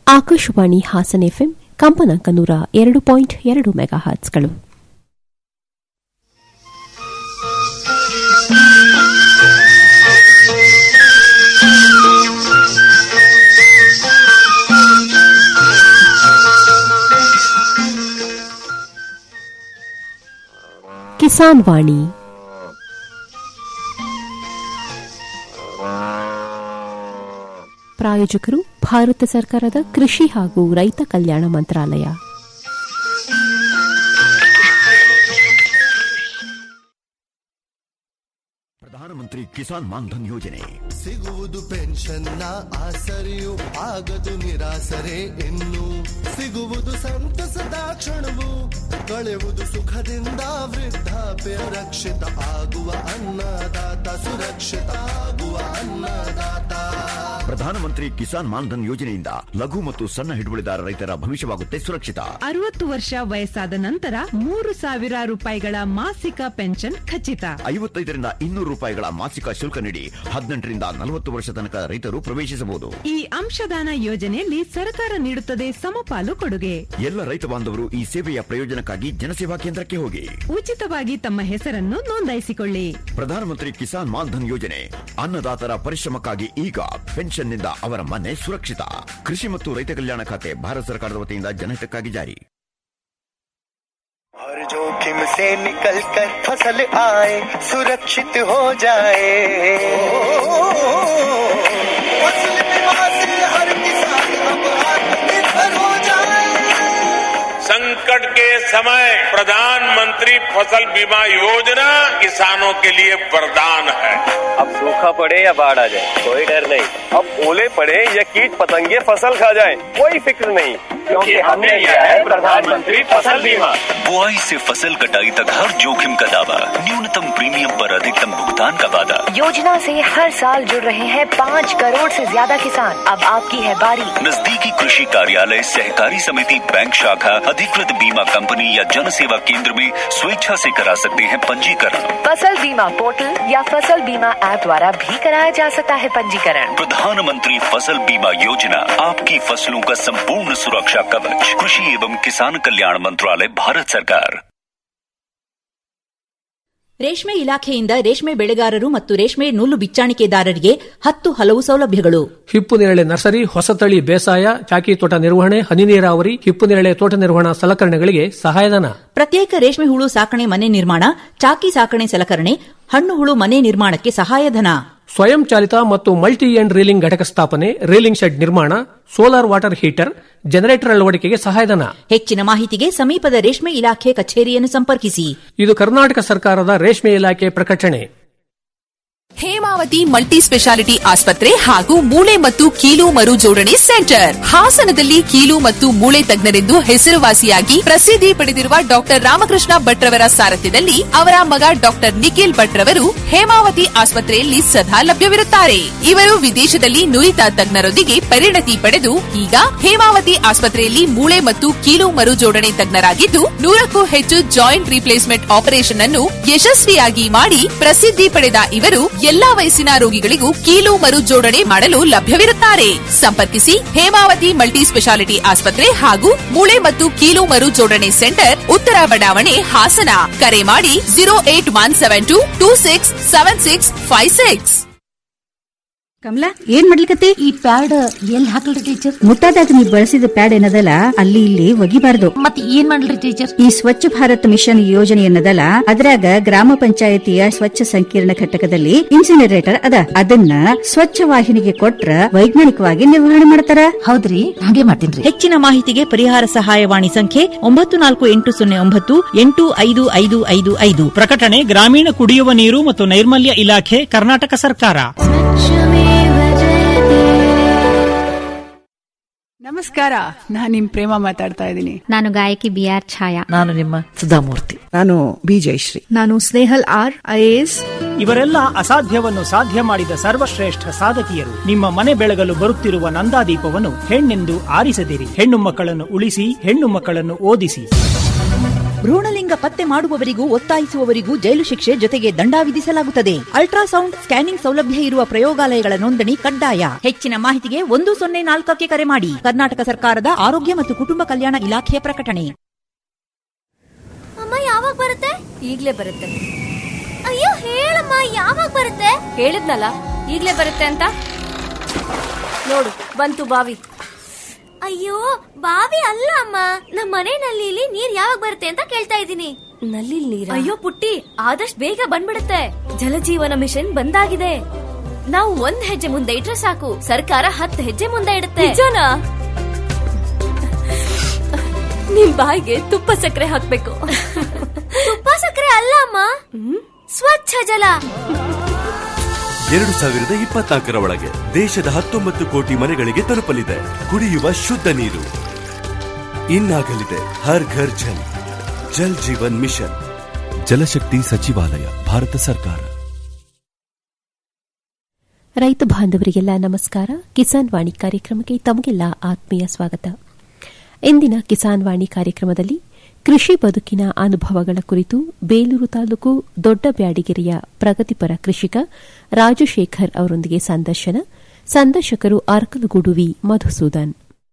Akashvani Hassan FM ಕಂಪನಾಂಕ ನೂರ ಎರಡು ಪಾಯಿಂಟ್ ಎರಡು ಮೆಗಾ ಹರ್ಟ್ಸ್ಗಳು ಕಿಸಾನ್ ವಾಣಿ ಪ್ರಾಯೋಜಕರು ಭಾರತ ಸರ್ಕಾರದ ಕೃಷಿ ಹಾಗೂ ರೈತ ಕಲ್ಯಾಣ ಮಂತ್ರಾಲಯ ಪ್ರಧಾನಮಂತ್ರಿ ಕಿಸಾನ್ ಮಾನ್ಧನ್ ಯೋಜನೆ ಸಿಗುವುದು ಪೆನ್ಷನ್ನ ಆಸರೆಯು ಆಗದು ನಿರಾಸರೆ ಇನ್ನು ಸಿಗುವುದು ಸಂತಸದ ಕ್ಷಣವು ಕಳೆವುದು ಸುಖದಿಂದ ವೃದ್ಧಾಪ್ಯ ರಕ್ಷಿತ ಆಗುವ ಅನ್ನದಾತ ಸುರಕ್ಷಿತ ಆಗುವ ಅನ್ನದಾತ ಪ್ರಧಾನಮಂತ್ರಿ ಕಿಸಾನ್ ಮಾನ್ಧನ್ ಯೋಜನೆಯಿಂದ ಲಘು ಮತ್ತು ಸಣ್ಣ ಹಿಡುವಳಿದಾರ ರೈತರ ಭವಿಷ್ಯವಾಗುತ್ತೆ ಸುರಕ್ಷಿತ ಅರವತ್ತು ವರ್ಷ ವಯಸ್ಸಾದ ನಂತರ ಮೂರು ಸಾವಿರ ರೂಪಾಯಿಗಳ ಮಾಸಿಕ ಪೆನ್ಷನ್ ಖಚಿತ ಐವತ್ತೈದರಿಂದ ಇನ್ನೂರು ರೂಪಾಯಿಗಳ ಮಾಸಿಕ ಶುಲ್ಕ ನೀಡಿ ಹದಿನೆಂಟರಿಂದ ನಲವತ್ತು ವರ್ಷ ತನಕ ರೈತರು ಪ್ರವೇಶಿಸಬಹುದು ಈ ಅಂಶದಾನ ಯೋಜನೆಯಲ್ಲಿ ಸರ್ಕಾರ ನೀಡುತ್ತದೆ ಸಮಪಾಲು ಕೊಡುಗೆ ಎಲ್ಲ ರೈತ ಬಾಂಧವರು ಈ ಸೇವೆಯ ಪ್ರಯೋಜನಕ್ಕಾಗಿ ಜನಸೇವಾ ಕೇಂದ್ರಕ್ಕೆ ಹೋಗಿ ಉಚಿತವಾಗಿ ತಮ್ಮ ಹೆಸರನ್ನು ನೋಂದಾಯಿಸಿಕೊಳ್ಳಿ ಪ್ರಧಾನಮಂತ್ರಿ ಕಿಸಾನ್ ಮಾನ್ಧನ್ ಯೋಜನೆ ಅನ್ನದಾತರ ಪರಿಶ್ರಮಕ್ಕಾಗಿ ಈಗ ಪೆನ್ಷನ್ನಿಂದ ಅವರ ಮನೆ ಸುರಕ್ಷಿತ ಕೃಷಿ ಮತ್ತು ರೈತ ಕಲ್ಯಾಣ ಖಾತೆ ಭಾರತ ಸರ್ಕಾರದ ವತಿಯಿಂದ ಜನಹಿತಕ್ಕಾಗಿ ಜಾರಿ हर जोखिम से निकल कर फसल आए सुरक्षित हो जाए फसल बीमा से हर किसान अब आत्मनिर्भर हो जाए संकट के समय प्रधानमंत्री फसल बीमा योजना किसानों के लिए वरदान है अब सूखा पड़े या बाढ़ आ जाए कोई डर नहीं अब ओले पड़े या कीट पतंगे फसल खा जाए कोई फिक्र नहीं क्योंकि हमने लिया है प्रधानमंत्री फसल बीमा बुआई से फसल कटाई तक हर जोखिम का दावा न्यूनतम प्रीमियम पर अधिकतम भुगतान का वादा योजना से हर साल जुड़ रहे हैं पाँच करोड़ से ज्यादा किसान अब आपकी है बारी नजदीकी कृषि कार्यालय सहकारी समिति बैंक शाखा अधिकृत बीमा कंपनी या जन सेवा केंद्र में स्वेच्छा से करा सकते हैं पंजीकरण फसल बीमा पोर्टल या फसल बीमा ऐप द्वारा भी कराया जा सकता है पंजीकरण प्रधानमंत्री फसल बीमा योजना आपकी फसलों का संपूर्ण सुरक्षा कवच कृषि एवं किसान कल्याण मंत्रालय भारत सरकार ರೇಷ್ಮೆ ಇಲಾಖೆಯಿಂದ ರೇಷ್ಮೆ ಬೆಳೆಗಾರರು ಮತ್ತು ರೇಷ್ಮೆ ನೂಲು ಬಿಚ್ಚಾಣಿಕೆದಾರರಿಗೆ ಹತ್ತು ಹಲವು ಸೌಲಭ್ಯಗಳು ಹಿಪ್ಪು ನೇರಳೆ ನರ್ಸರಿ ಹೊಸತಳಿ ಬೇಸಾಯ ಚಾಕಿ ತೋಟ ನಿರ್ವಹಣೆ ಹನಿ ನೀರಾವರಿ ಹಿಪ್ಪು ನೇರಳೆ ತೋಟ ನಿರ್ವಹಣಾ ಸಲಕರಣೆಗಳಿಗೆ ಸಹಾಯಧನ ಪ್ರತ್ಯೇಕ ರೇಷ್ಮೆ ಹುಳು ಸಾಕಣೆ ಮನೆ ನಿರ್ಮಾಣ ಚಾಕಿ ಸಾಕಣೆ ಸಲಕರಣೆ ಹಣ್ಣು ಹುಳು ಮನೆ ನಿರ್ಮಾಣಕ್ಕೆ ಸಹಾಯಧನ ಸ್ವಯಂ ಚಾಲಿತ ಮತ್ತು ಮಲ್ಟಿ ಎಂಡ್ ರೀಲಿಂಗ್ ಘಟಕ ಸ್ಥಾಪನೆ ರೀಲಿಂಗ್ ಶೆಡ್ ನಿರ್ಮಾಣ ಸೋಲಾರ್ ವಾಟರ್ ಹೀಟರ್ ಜನರೇಟರ್ ಅಳವಡಿಕೆಗೆ ಸಹಾಯಧನ ಹೆಚ್ಚಿನ ಮಾಹಿತಿಗೆ ಸಮೀಪದ ರೇಷ್ಮೆ ಇಲಾಖೆ ಕಚೇರಿಯನ್ನು ಸಂಪರ್ಕಿಸಿ ಇದು ಕರ್ನಾಟಕ ಸರ್ಕಾರದ ರೇಷ್ಮೆ ಇಲಾಖೆ ಪ್ರಕಟಣೆ ಹೇಮಾವತಿ ಮಲ್ಟಿ ಸ್ಪೆಷಾಲಿಟಿ ಆಸ್ಪತ್ರೆ ಹಾಗೂ ಮೂಳೆ ಮತ್ತು ಕೀಲು ಮರು ಜೋಡಣೆ ಸೆಂಟರ್ ಹಾಸನದಲ್ಲಿ ಕೀಲು ಮತ್ತು ಮೂಳೆ ತಜ್ಞರೆಂದು ಹೆಸರುವಾಸಿಯಾಗಿ ಪ್ರಸಿದ್ಧಿ ಪಡೆದಿರುವ ಡಾಕ್ಟರ್ ರಾಮಕೃಷ್ಣ ಭಟ್ರವರ ಸಾರಥ್ಯದಲ್ಲಿ ಅವರ ಮಗ ಡಾಕ್ಟರ್ ನಿಖಿಲ್ ಭಟ್ರವರು ಹೇಮಾವತಿ ಆಸ್ಪತ್ರೆಯಲ್ಲಿ ಸದಾ ಲಭ್ಯವಿರುತ್ತಾರೆ ಇವರು ವಿದೇಶದಲ್ಲಿ ನುರಿತ ತಜ್ಞರೊಂದಿಗೆ ಪರಿಣತಿ ಪಡೆದು ಈಗ ಹೇಮಾವತಿ ಆಸ್ಪತ್ರೆಯಲ್ಲಿ ಮೂಳೆ ಮತ್ತು ಕೀಲು ಮರು ಜೋಡಣೆ ತಜ್ಞರಾಗಿದ್ದು ನೂರಕ್ಕೂ ಹೆಚ್ಚು ಜಾಯಿಂಟ್ ರಿಪ್ಲೇಸ್ಮೆಂಟ್ ಆಪರೇಷನ್ ಅನ್ನು ಯಶಸ್ವಿಯಾಗಿ ಮಾಡಿ ಪ್ರಸಿದ್ಧಿ ಪಡೆದ ಇವರು ಎಲ್ಲಾ ವಯಸ್ಸಿನ ರೋಗಿಗಳಿಗೂ ಕೀಲು ಮರು ಜೋಡಣೆ ಮಾಡಲು ಲಭ್ಯವಿರುತ್ತಾರೆ ಸಂಪರ್ಕಿಸಿ ಹೇಮಾವತಿ ಮಲ್ಟಿ ಸ್ಪೆಷಾಲಿಟಿ ಆಸ್ಪತ್ರೆ ಹಾಗೂ ಮೂಳೆ ಮತ್ತು ಕೀಲು ಮರು ಜೋಡಣೆ ಸೆಂಟರ್ ಉತ್ತರ ಬಡಾವಣೆ ಹಾಸನ ಕರೆ ಮಾಡಿ zero eight one seven two two six seven six five six Kamala ಏನ್ ಮಾಡ್ಲಿಕತ್ತಿ ಈ ಪ್ಯಾಡ್ ಎಲ್ಲಿ ಹಾಕಲ್ರಿ ಟೀಚರ್ ಮುಟ್ಟಾದಾಗ ನೀವು ಬಳಸಿದ ಪ್ಯಾಡ್ ಏನದಲ್ಲ ಅಲ್ಲಿ ಇಲ್ಲಿ ಒಗಿಬಾರ್ದು ಮತ್ ಏನ್ ಮಾಡ್ಲಿ ಟೀಚರ್ ಈ ಸ್ವಚ್ಛ ಭಾರತ್ ಮಿಷನ್ ಯೋಜನೆ ಏನದಲ್ಲ ಅದ್ರಾಗ ಗ್ರಾಮ ಪಂಚಾಯತಿಯ ಸ್ವಚ್ಛ ಸಂಕೀರ್ಣ ಘಟಕದಲ್ಲಿ ಇನ್ಸಿನರೇಟರ್ ಅದ ಅದನ್ನ ಸ್ವಚ್ಛ ವಾಹಿನಿಗೆ ಕೊಟ್ರ ವೈಜ್ಞಾನಿಕವಾಗಿ ನಿರ್ವಹಣೆ ಮಾಡ್ತಾರ ಹೌದ್ರಿ ಹಾಗೆ ಮಾಡ್ತೀನಿ ಹೆಚ್ಚಿನ ಮಾಹಿತಿಗೆ ಪರಿಹಾರ ಸಹಾಯವಾಣಿ ಸಂಖ್ಯೆ ಒಂಬತ್ತು ನಾಲ್ಕು ಎಂಟು ಸೊನ್ನೆ ಒಂಬತ್ತು ಎಂಟು ಐದು ಐದು ಐದು ಐದು ಪ್ರಕಟಣೆ ಗ್ರಾಮೀಣ ಕುಡಿಯುವ ನೀರು ಮತ್ತು ನೈರ್ಮಲ್ಯ ಇಲಾಖೆ ಕರ್ನಾಟಕ ಸರ್ಕಾರ ನಮಸ್ಕಾರ ನಾನ್ ನಿಮ್ ಪ್ರೇಮ ಮಾತಾಡ್ತಾ ಇದ್ದೀನಿ ನಾನು ಗಾಯಕಿ ಬಿ ಆರ್ ಛಾಯಾ ನಾನು ನಿಮ್ಮ ಸುಧಾಮೂರ್ತಿ ನಾನು ಬಿ ಜಯಶ್ರೀ ನಾನು ಸ್ನೇಹಲ್ ಆರ್ ಐಎಎಸ್ ಇವರೆಲ್ಲ ಅಸಾಧ್ಯವನ್ನು ಸಾಧ್ಯ ಮಾಡಿದ ಸರ್ವಶ್ರೇಷ್ಠ ಸಾಧಕಿಯರು ನಿಮ್ಮ ಮನೆ ಬೆಳಗಲು ಬರುತ್ತಿರುವ ನಂದಾದೀಪವನ್ನು ಹೆಣ್ಣೆಂದು ಆರಿಸದಿರಿ ಹೆಣ್ಣು ಮಕ್ಕಳನ್ನು ಉಳಿಸಿ ಹೆಣ್ಣು ಮಕ್ಕಳನ್ನು ಓದಿಸಿ ಭ್ರೂಣಲಿಂಗ ಪತ್ತೆ ಮಾಡುವವರಿಗೂ ಒತ್ತಾಯಿಸುವವರಿಗೂ ಜೈಲು ಶಿಕ್ಷೆ ಜೊತೆಗೆ ದಂಡ ವಿಧಿಸಲಾಗುತ್ತದೆ ಅಲ್ಟ್ರಾಸೌಂಡ್ ಸ್ಕ್ಯಾನಿಂಗ್ ಸೌಲಭ್ಯ ಇರುವ ಪ್ರಯೋಗಾಲಯಗಳ ನೋಂದಣಿ ಕಡ್ಡಾಯ ಹೆಚ್ಚಿನ ಮಾಹಿತಿಗೆ ಒಂದು ಸೊನ್ನೆ ನಾಲ್ಕಕ್ಕೆ ಕರೆ ಮಾಡಿ ಕರ್ನಾಟಕ ಸರ್ಕಾರದ ಆರೋಗ್ಯ ಮತ್ತು ಕುಟುಂಬ ಕಲ್ಯಾಣ ಇಲಾಖೆಯ ಪ್ರಕಟಣೆ ಅಮ್ಮ ಯಾವಾಗ ಬರುತ್ತೆ ಈಗ್ಲೇ ಬರುತ್ತೆ ಅಯ್ಯೋ ಹೇಳಮ್ಮ ಯಾವಾಗ ಬರುತ್ತೆ ಹೇಳಿದ್ನಲ್ಲ ಈಗ್ಲೇ ಬರುತ್ತೆ ಅಂತ ನೋಡು ಬಂತು ಬಾವಿ ಅಯ್ಯೋ ಬಾವಿ ಅಲ್ಲ ಅಮ್ಮ ನಮ್ಮ ಮನೆ ನಲ್ಲಿಲಿ ನೀರ್ ಯಾವಾಗ ಬರುತ್ತೆ ಅಂತ ಕೇಳ್ತಾ ಇದ್ದೀನಿ ನಲ್ಲಿ ನೀರ್ ಅಯ್ಯೋ ಪುಟ್ಟಿ ಆದಷ್ಟು ಬೇಗ ಬಂದ್ಬಿಡುತ್ತೆ ಜಲಜೀವನ ಮಿಷನ್ ಬಂದಾಗಿದೆ ನಾವು ಒಂದ್ ಹೆಜ್ಜೆ ಮುಂದೆ ಇಟ್ರೆ ಸಾಕು ಸರ್ಕಾರ ಹತ್ತು ಹೆಜ್ಜೆ ಮುಂದೆ ಇಡುತ್ತೆ ನಿಜನಾ ನಿಮ್ ಬಾಯಿಗೆ ತುಪ್ಪ ಸಕ್ಕರೆ ಹಾಕ್ಬೇಕು ತುಪ್ಪ ಸಕ್ಕರೆ ಅಲ್ಲ ಅಮ್ಮ ಸ್ವಚ್ಛ ಜಲ ಎರಡು ಸಾವಿರದ ಇಪ್ಪತ್ನಾಲ್ಕರ ಒಳಗೆ ದೇಶದ ಹತ್ತೊಂಬತ್ತು ಕೋಟಿ ಮನೆಗಳಿಗೆ ತಲುಪಲಿದೆ ಕುಡಿಯುವ ಶುದ್ಧ ನೀರು ಇನ್ನಾಗಲಿದೆ ಹರ್ ಘರ್ ಜಲ್ ಜಲ್ ಜೀವನ್ ಮಿಷನ್ ಜಲಶಕ್ತಿ ಸಚಿವಾಲಯ ಭಾರತ ಸರ್ಕಾರ ರೈತ ಬಾಂಧವರಿಗೆಲ್ಲ ನಮಸ್ಕಾರ ಕಿಸಾನ್ ವಾಣಿ ಕಾರ್ಯಕ್ರಮಕ್ಕೆ ತಮಗೆಲ್ಲ ಆತ್ಮೀಯ ಸ್ವಾಗತ ಇಂದಿನ ಕಿಸಾನ್ ವಾಣಿ ಕಾರ್ಯಕ್ರಮದಲ್ಲಿ ಕೃಷಿ ಬದುಕಿನ ಅನುಭವಗಳ ಕುರಿತು ಬೇಲೂರು ತಾಲೂಕು ದೊಡ್ಡ ಬ್ಯಾಡಿಗೆರೆಯ ಪ್ರಗತಿಪರ ಕೃಷಿಕ ರಾಜಶೇಖರ್ ಅವರೊಂದಿಗೆ ಸಂದರ್ಶನ ಸಂದರ್ಶಕರು ಅರ್ಕಲಗೂಡು ವಿ ಮಧುಸೂದನ್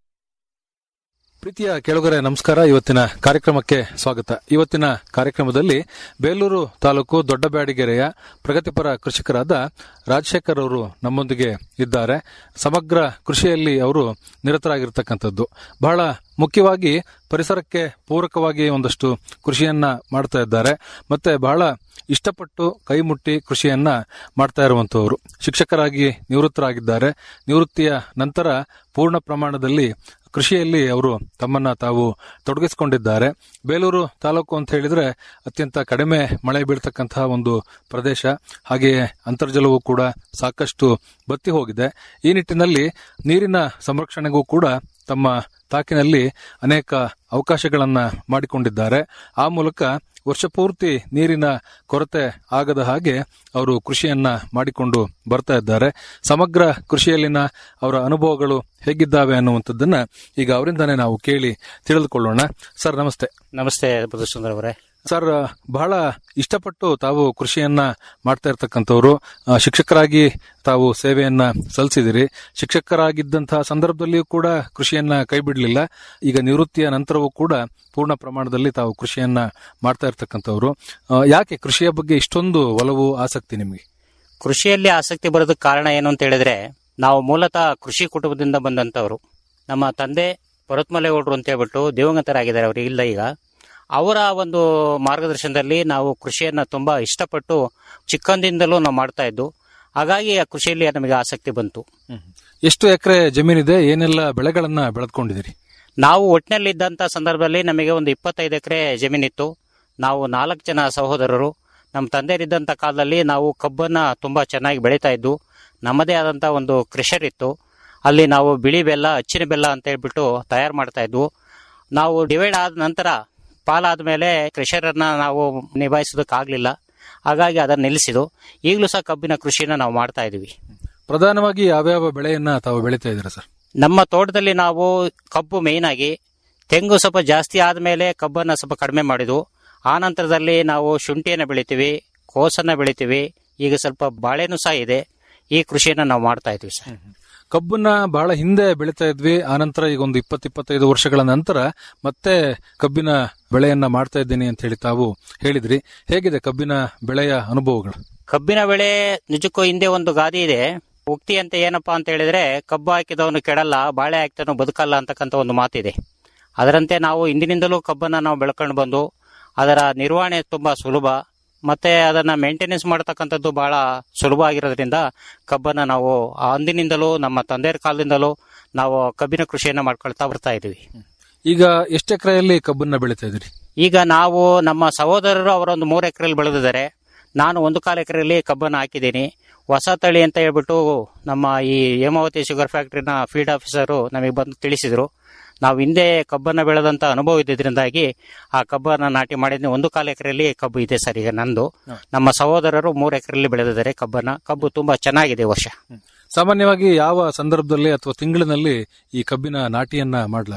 ಪ್ರೀತಿಯ ಕೆಳಗರೆ ನಮಸ್ಕಾರ ಇವತ್ತಿನ ಕಾರ್ಯಕ್ರಮಕ್ಕೆ ಸ್ವಾಗತ ಇವತ್ತಿನ ಕಾರ್ಯಕ್ರಮದಲ್ಲಿ ಬೇಲೂರು ತಾಲೂಕು ದೊಡ್ಡಬ್ಯಾಡಿಗೆರೆಯ ಪ್ರಗತಿಪರ ಕೃಷಿಕರಾದ ರಾಜಶೇಖರ್ ಅವರು ನಮ್ಮೊಂದಿಗೆ ಇದ್ದಾರೆ ಸಮಗ್ರ ಕೃಷಿಯಲ್ಲಿ ಅವರು ನಿರತರಾಗಿರ್ತಕ್ಕಂಥದ್ದು ಬಹಳ ಮುಖ್ಯವಾಗಿ ಪರಿಸರಕ್ಕೆ ಪೂರಕವಾಗಿ ಒಂದಷ್ಟು ಕೃಷಿಯನ್ನ ಮಾಡ್ತಾ ಇದ್ದಾರೆ ಮತ್ತೆ ಬಹಳ ಇಷ್ಟಪಟ್ಟು ಕೈಮುಟ್ಟಿ ಕೃಷಿಯನ್ನ ಮಾಡ್ತಾ ಇರುವಂತವರು ಶಿಕ್ಷಕರಾಗಿ ನಿವೃತ್ತರಾಗಿದ್ದಾರೆ ನಿವೃತ್ತಿಯ ನಂತರ ಪೂರ್ಣ ಪ್ರಮಾಣದಲ್ಲಿ ಕೃಷಿಯಲ್ಲಿ ಅವರು ತಮ್ಮನ್ನ ತಾವು ತೊಡಗಿಸಿಕೊಂಡಿದ್ದಾರೆ ಬೇಲೂರು ತಾಲೂಕು ಅಂತ ಹೇಳಿದ್ರೆ ಅತ್ಯಂತ ಕಡಿಮೆ ಮಳೆ ಬೀಳ್ತಕ್ಕಂತಹ ಒಂದು ಪ್ರದೇಶ ಹಾಗೆಯೇ ಅಂತರ್ಜಲವೂ ಕೂಡ ಸಾಕಷ್ಟು ಬತ್ತಿ ಹೋಗಿದೆ ಈ ನಿಟ್ಟಿನಲ್ಲಿ ನೀರಿನ ಸಂರಕ್ಷಣೆಗೂ ಕೂಡ ತಮ್ಮ ತಾಕಿನಲ್ಲಿ ಅನೇಕ ಅವಕಾಶಗಳನ್ನ ಮಾಡಿಕೊಂಡಿದ್ದಾರೆ ಆ ಮೂಲಕ ವರ್ಷಪೂರ್ತಿ ನೀರಿನ ಕೊರತೆ ಆಗದ ಹಾಗೆ ಅವರು ಕೃಷಿಯನ್ನ ಮಾಡಿಕೊಂಡು ಬರ್ತಾ ಇದ್ದಾರೆ ಸಮಗ್ರ ಕೃಷಿಯಲ್ಲಿನ ಅವರ ಅನುಭವಗಳು ಹೇಗಿದ್ದಾವೆ ಅನ್ನುವಂಥದ್ದನ್ನ ಈಗ ಅವರಿಂದಾನೇ ನಾವು ಕೇಳಿ ತಿಳಿದುಕೊಳ್ಳೋಣ ಸರ್ ನಮಸ್ತೆ ನಮಸ್ತೆ ಮಧುಸೂದನ್ ಅವರೇ ಸರ್ ಬಹಳ ಇಷ್ಟಪಟ್ಟು ತಾವು ಕೃಷಿಯನ್ನ ಮಾಡ್ತಾ ಇರ್ತಕ್ಕಂಥವ್ರು ಆ, ಶಿಕ್ಷಕರಾಗಿ ತಾವು ಸೇವೆಯನ್ನ ಸಲ್ಲಿಸಿದಿರಿ ಶಿಕ್ಷಕರಾಗಿದ್ದಂತಹ ಸಂದರ್ಭದಲ್ಲಿಯೂ ಕೂಡ ಕೃಷಿಯನ್ನ ಕೈ ಬಿಡಲಿಲ್ಲ ಈಗ ನಿವೃತ್ತಿಯ ನಂತರವೂ ಕೂಡ ಪೂರ್ಣ ಪ್ರಮಾಣದಲ್ಲಿ ತಾವು ಕೃಷಿಯನ್ನ ಮಾಡ್ತಾ ಇರ್ತಕ್ಕಂಥವ್ರು ಆ, ಯಾಕೆ ಕೃಷಿಯ ಬಗ್ಗೆ ಇಷ್ಟೊಂದು ಒಲವು ಆಸಕ್ತಿ ನಿಮಗೆ ಕೃಷಿಯಲ್ಲಿ ಆಸಕ್ತಿ ಬರೋದಕ್ಕೆ ಕಾರಣ ಏನು ಅಂತ ಹೇಳಿದ್ರೆ ನಾವು ಮೂಲತಃ ಕೃಷಿ ಕುಟುಂಬದಿಂದ ಬಂದಂತವರು ನಮ್ಮ ತಂದೆ ಪರ್ವತಮಲೆಗೌಡರು ಅಂತ ಹೇಳ್ಬಿಟ್ಟು ದಿವಂಗತರಾಗಿದ್ದಾರೆ ಅವರು ಇಲ್ಲ ಈಗ ಅವರ ಒಂದು ಮಾರ್ಗದರ್ಶನದಲ್ಲಿ ನಾವು ಕೃಷಿಯನ್ನ ತುಂಬಾ ಇಷ್ಟಪಟ್ಟು ಚಿಕ್ಕಂದಿಂದಲೂ ನಾವು ಮಾಡ್ತಾ ಇದ್ದು ಹಾಗಾಗಿ ಆ ಕೃಷಿಯಲ್ಲಿ ನಮಗೆ ಆಸಕ್ತಿ ಬಂತು ಎಷ್ಟು ಎಕರೆ ಜಮೀನಿದೆ ಏನೆಲ್ಲ ಬೆಳೆಗಳನ್ನ ಬೆಳೆದ್ಕೊಂಡಿದ್ದೀರಿ ನಾವು ಒಟ್ಟಿನಲ್ಲಿದ್ದಂಥ ಸಂದರ್ಭದಲ್ಲಿ ನಮಗೆ ಒಂದು ಇಪ್ಪತ್ತೈದು ಎಕರೆ ಜಮೀನಿತ್ತು ನಾವು ನಾಲ್ಕು ಜನ ಸಹೋದರರು ನಮ್ಮ ತಂದೆಯರಿದ್ದಂಥ ಕಾಲದಲ್ಲಿ ನಾವು ಕಬ್ಬನ್ನ ತುಂಬಾ ಚೆನ್ನಾಗಿ ಬೆಳೀತಾ ಇದ್ದು ನಮ್ಮದೇ ಆದಂಥ ಒಂದು ಕ್ರೆಷರ್ ಇತ್ತು ಅಲ್ಲಿ ನಾವು ಬಿಳಿ ಬೆಲ್ಲ ಅಚ್ಚಿನ ಬೆಲ್ಲ ಅಂತ ಹೇಳ್ಬಿಟ್ಟು ತಯಾರು ಮಾಡ್ತಾ ಇದ್ವು ನಾವು ಡಿವೈಡ್ ಆದ ನಂತರ ಪಾಲಾದ ಮೇಲೆ ಕ್ರೆಷರನ್ನ ನಾವು ನಿಭಾಯಿಸೋದಕ್ಕಾಗಲಿಲ್ಲ ಹಾಗಾಗಿ ಅದನ್ನು ನಿಲ್ಲಿಸಿದ್ದು ಈಗಲೂ ಸಹ ಕಬ್ಬಿನ ಕೃಷಿನ ನಾವು ಮಾಡ್ತಾ ಇದೀವಿ ಪ್ರಧಾನವಾಗಿ ಯಾವ್ಯಾವ ಬೆಳೆಯನ್ನ ತಾವು ಬೆಳೀತಾ ಇದ್ದೀರಾ ಸರ್ ನಮ್ಮ ತೋಟದಲ್ಲಿ ನಾವು ಕಬ್ಬು ಮೇಯ್ನ್ ಆಗಿ ತೆಂಗು ಸ್ವಲ್ಪ ಜಾಸ್ತಿ ಆದಮೇಲೆ ಕಬ್ಬನ್ನು ಸ್ವಲ್ಪ ಕಡಿಮೆ ಮಾಡಿದ್ವು ಆ ನಂತರದಲ್ಲಿ ನಾವು ಶುಂಠಿಯನ್ನು ಬೆಳಿತೀವಿ ಕೋಸನ್ನ ಬೆಳಿತೀವಿ ಈಗ ಸ್ವಲ್ಪ ಬಾಳೆನೂ ಸಹ ಇದೆ ಈ ಕೃಷಿಯನ್ನು ನಾವು ಮಾಡ್ತಾ ಇದ್ವಿ ಸರ್ ಕಬ್ಬನ್ನ ಬಹಳ ಹಿಂದೆ ಬೆಳೀತಾ ಇದ್ವಿ ಆನಂತರ ಈಗ ಒಂದು ಇಪ್ಪತ್ ಇಪ್ಪತ್ತೈದು ವರ್ಷಗಳ ನಂತರ ಮತ್ತೆ ಕಬ್ಬಿನ ಬೆಳೆಯನ್ನ ಮಾಡ್ತಾ ಇದ್ದೀನಿ ಅಂತ ಹೇಳಿ ತಾವು ಹೇಳಿದ್ರಿ ಹೇಗಿದೆ ಕಬ್ಬಿನ ಬೆಳೆಯ ಅನುಭವಗಳು ಕಬ್ಬಿನ ಬೆಳೆ ನಿಜಕ್ಕೂ ಹಿಂದೆ ಒಂದು ಗಾದಿ ಇದೆ ಉಕ್ತಿ ಅಂತ ಏನಪ್ಪಾ ಅಂತ ಹೇಳಿದ್ರೆ ಕಬ್ಬು ಹಾಕಿದವನು ಕೆಡಲ್ಲ ಬಾಳೆ ಹಾಕಿದವನು ಬದುಕಲ್ಲ ಅಂತಕ್ಕಂಥ ಒಂದು ಮಾತಿದೆ ಅದರಂತೆ ನಾವು ಹಿಂದಿನಿಂದಲೂ ಕಬ್ಬನ್ನ ನಾವು ಬೆಳ್ಕೊಂಡು ಬಂದು ಅದರ ನಿರ್ವಹಣೆ ತುಂಬಾ ಸುಲಭ ಮತ್ತೆ ಅದನ್ನ ಮೇಂಟೆನೆನ್ಸ್ ಮಾಡತಕ್ಕಂಥದ್ದು ಬಹಳ ಸುಲಭ ಆಗಿರೋದ್ರಿಂದ ಕಬ್ಬನ್ನ ನಾವು ಆ ಅಂದಿನಿಂದಲೂ ನಮ್ಮ ತಂದೆಯರ ಕಾಲದಿಂದಲೂ ನಾವು ಕಬ್ಬಿನ ಕೃಷಿಯನ್ನ ಮಾಡ್ಕೊಳ್ತಾ ಬರ್ತಾ ಇದೀವಿ ಈಗ ಎಷ್ಟು ಎಕರೆಯಲ್ಲಿ ಕಬ್ಬನ್ನ ಬೆಳೀತಾ ಇದ್ರಿ ಈಗ ನಾವು ನಮ್ಮ ಸಹೋದರರು ಅವರೊಂದು ಮೂರು ಎಕರೆಯಲ್ಲಿ ಬೆಳೆದಿದ್ದಾರೆ ನಾನು ಒಂದು ಕಾಲು ಎಕರೆಯಲ್ಲಿ ಕಬ್ಬನ್ನು ಹಾಕಿದ್ದೀನಿ ಹೊಸ ತಳಿ ಅಂತ ಹೇಳ್ಬಿಟ್ಟು ನಮ್ಮ ಈ ಹೇಮಾವತಿ ಶುಗರ್ ಫ್ಯಾಕ್ಟ್ರಿನ ಫೀಲ್ಡ್ ಆಫೀಸರು ನಮಗೆ ಬಂದು ತಿಳಿಸಿದ್ರು ನಾವು ಹಿಂದೆ ಕಬ್ಬನ್ನು ಬೆಳೆದಂತ ಅನುಭವ ಇದ್ದಿದ್ರಿಂದಾಗಿ ಆ ಕಬ್ಬನ್ನು ನಾಟಿ ಮಾಡಿದ್ವಿ ಒಂದು ಕಾಲು ಎಕರೆಯಲ್ಲಿ ಕಬ್ಬು ಇದೆ ಸರ್ ಈಗ ನಂದು ನಮ್ಮ ಸಹೋದರರು ಮೂರು ಎಕರೆಯಲ್ಲಿ ಬೆಳೆದಿದ್ದಾರೆ ಕಬ್ಬನ್ನ ಕಬ್ಬು ತುಂಬಾ ಚೆನ್ನಾಗಿದೆ ಈ ವರ್ಷ ಸಾಮಾನ್ಯವಾಗಿ ಯಾವ ಸಂದರ್ಭದಲ್ಲಿ ಅಥವಾ ತಿಂಗಳಿನಲ್ಲಿ ಈ ಕಬ್ಬಿನ ನಾಟಿಯನ್ನ ಮಾಡಲಾಗುತ್ತೆ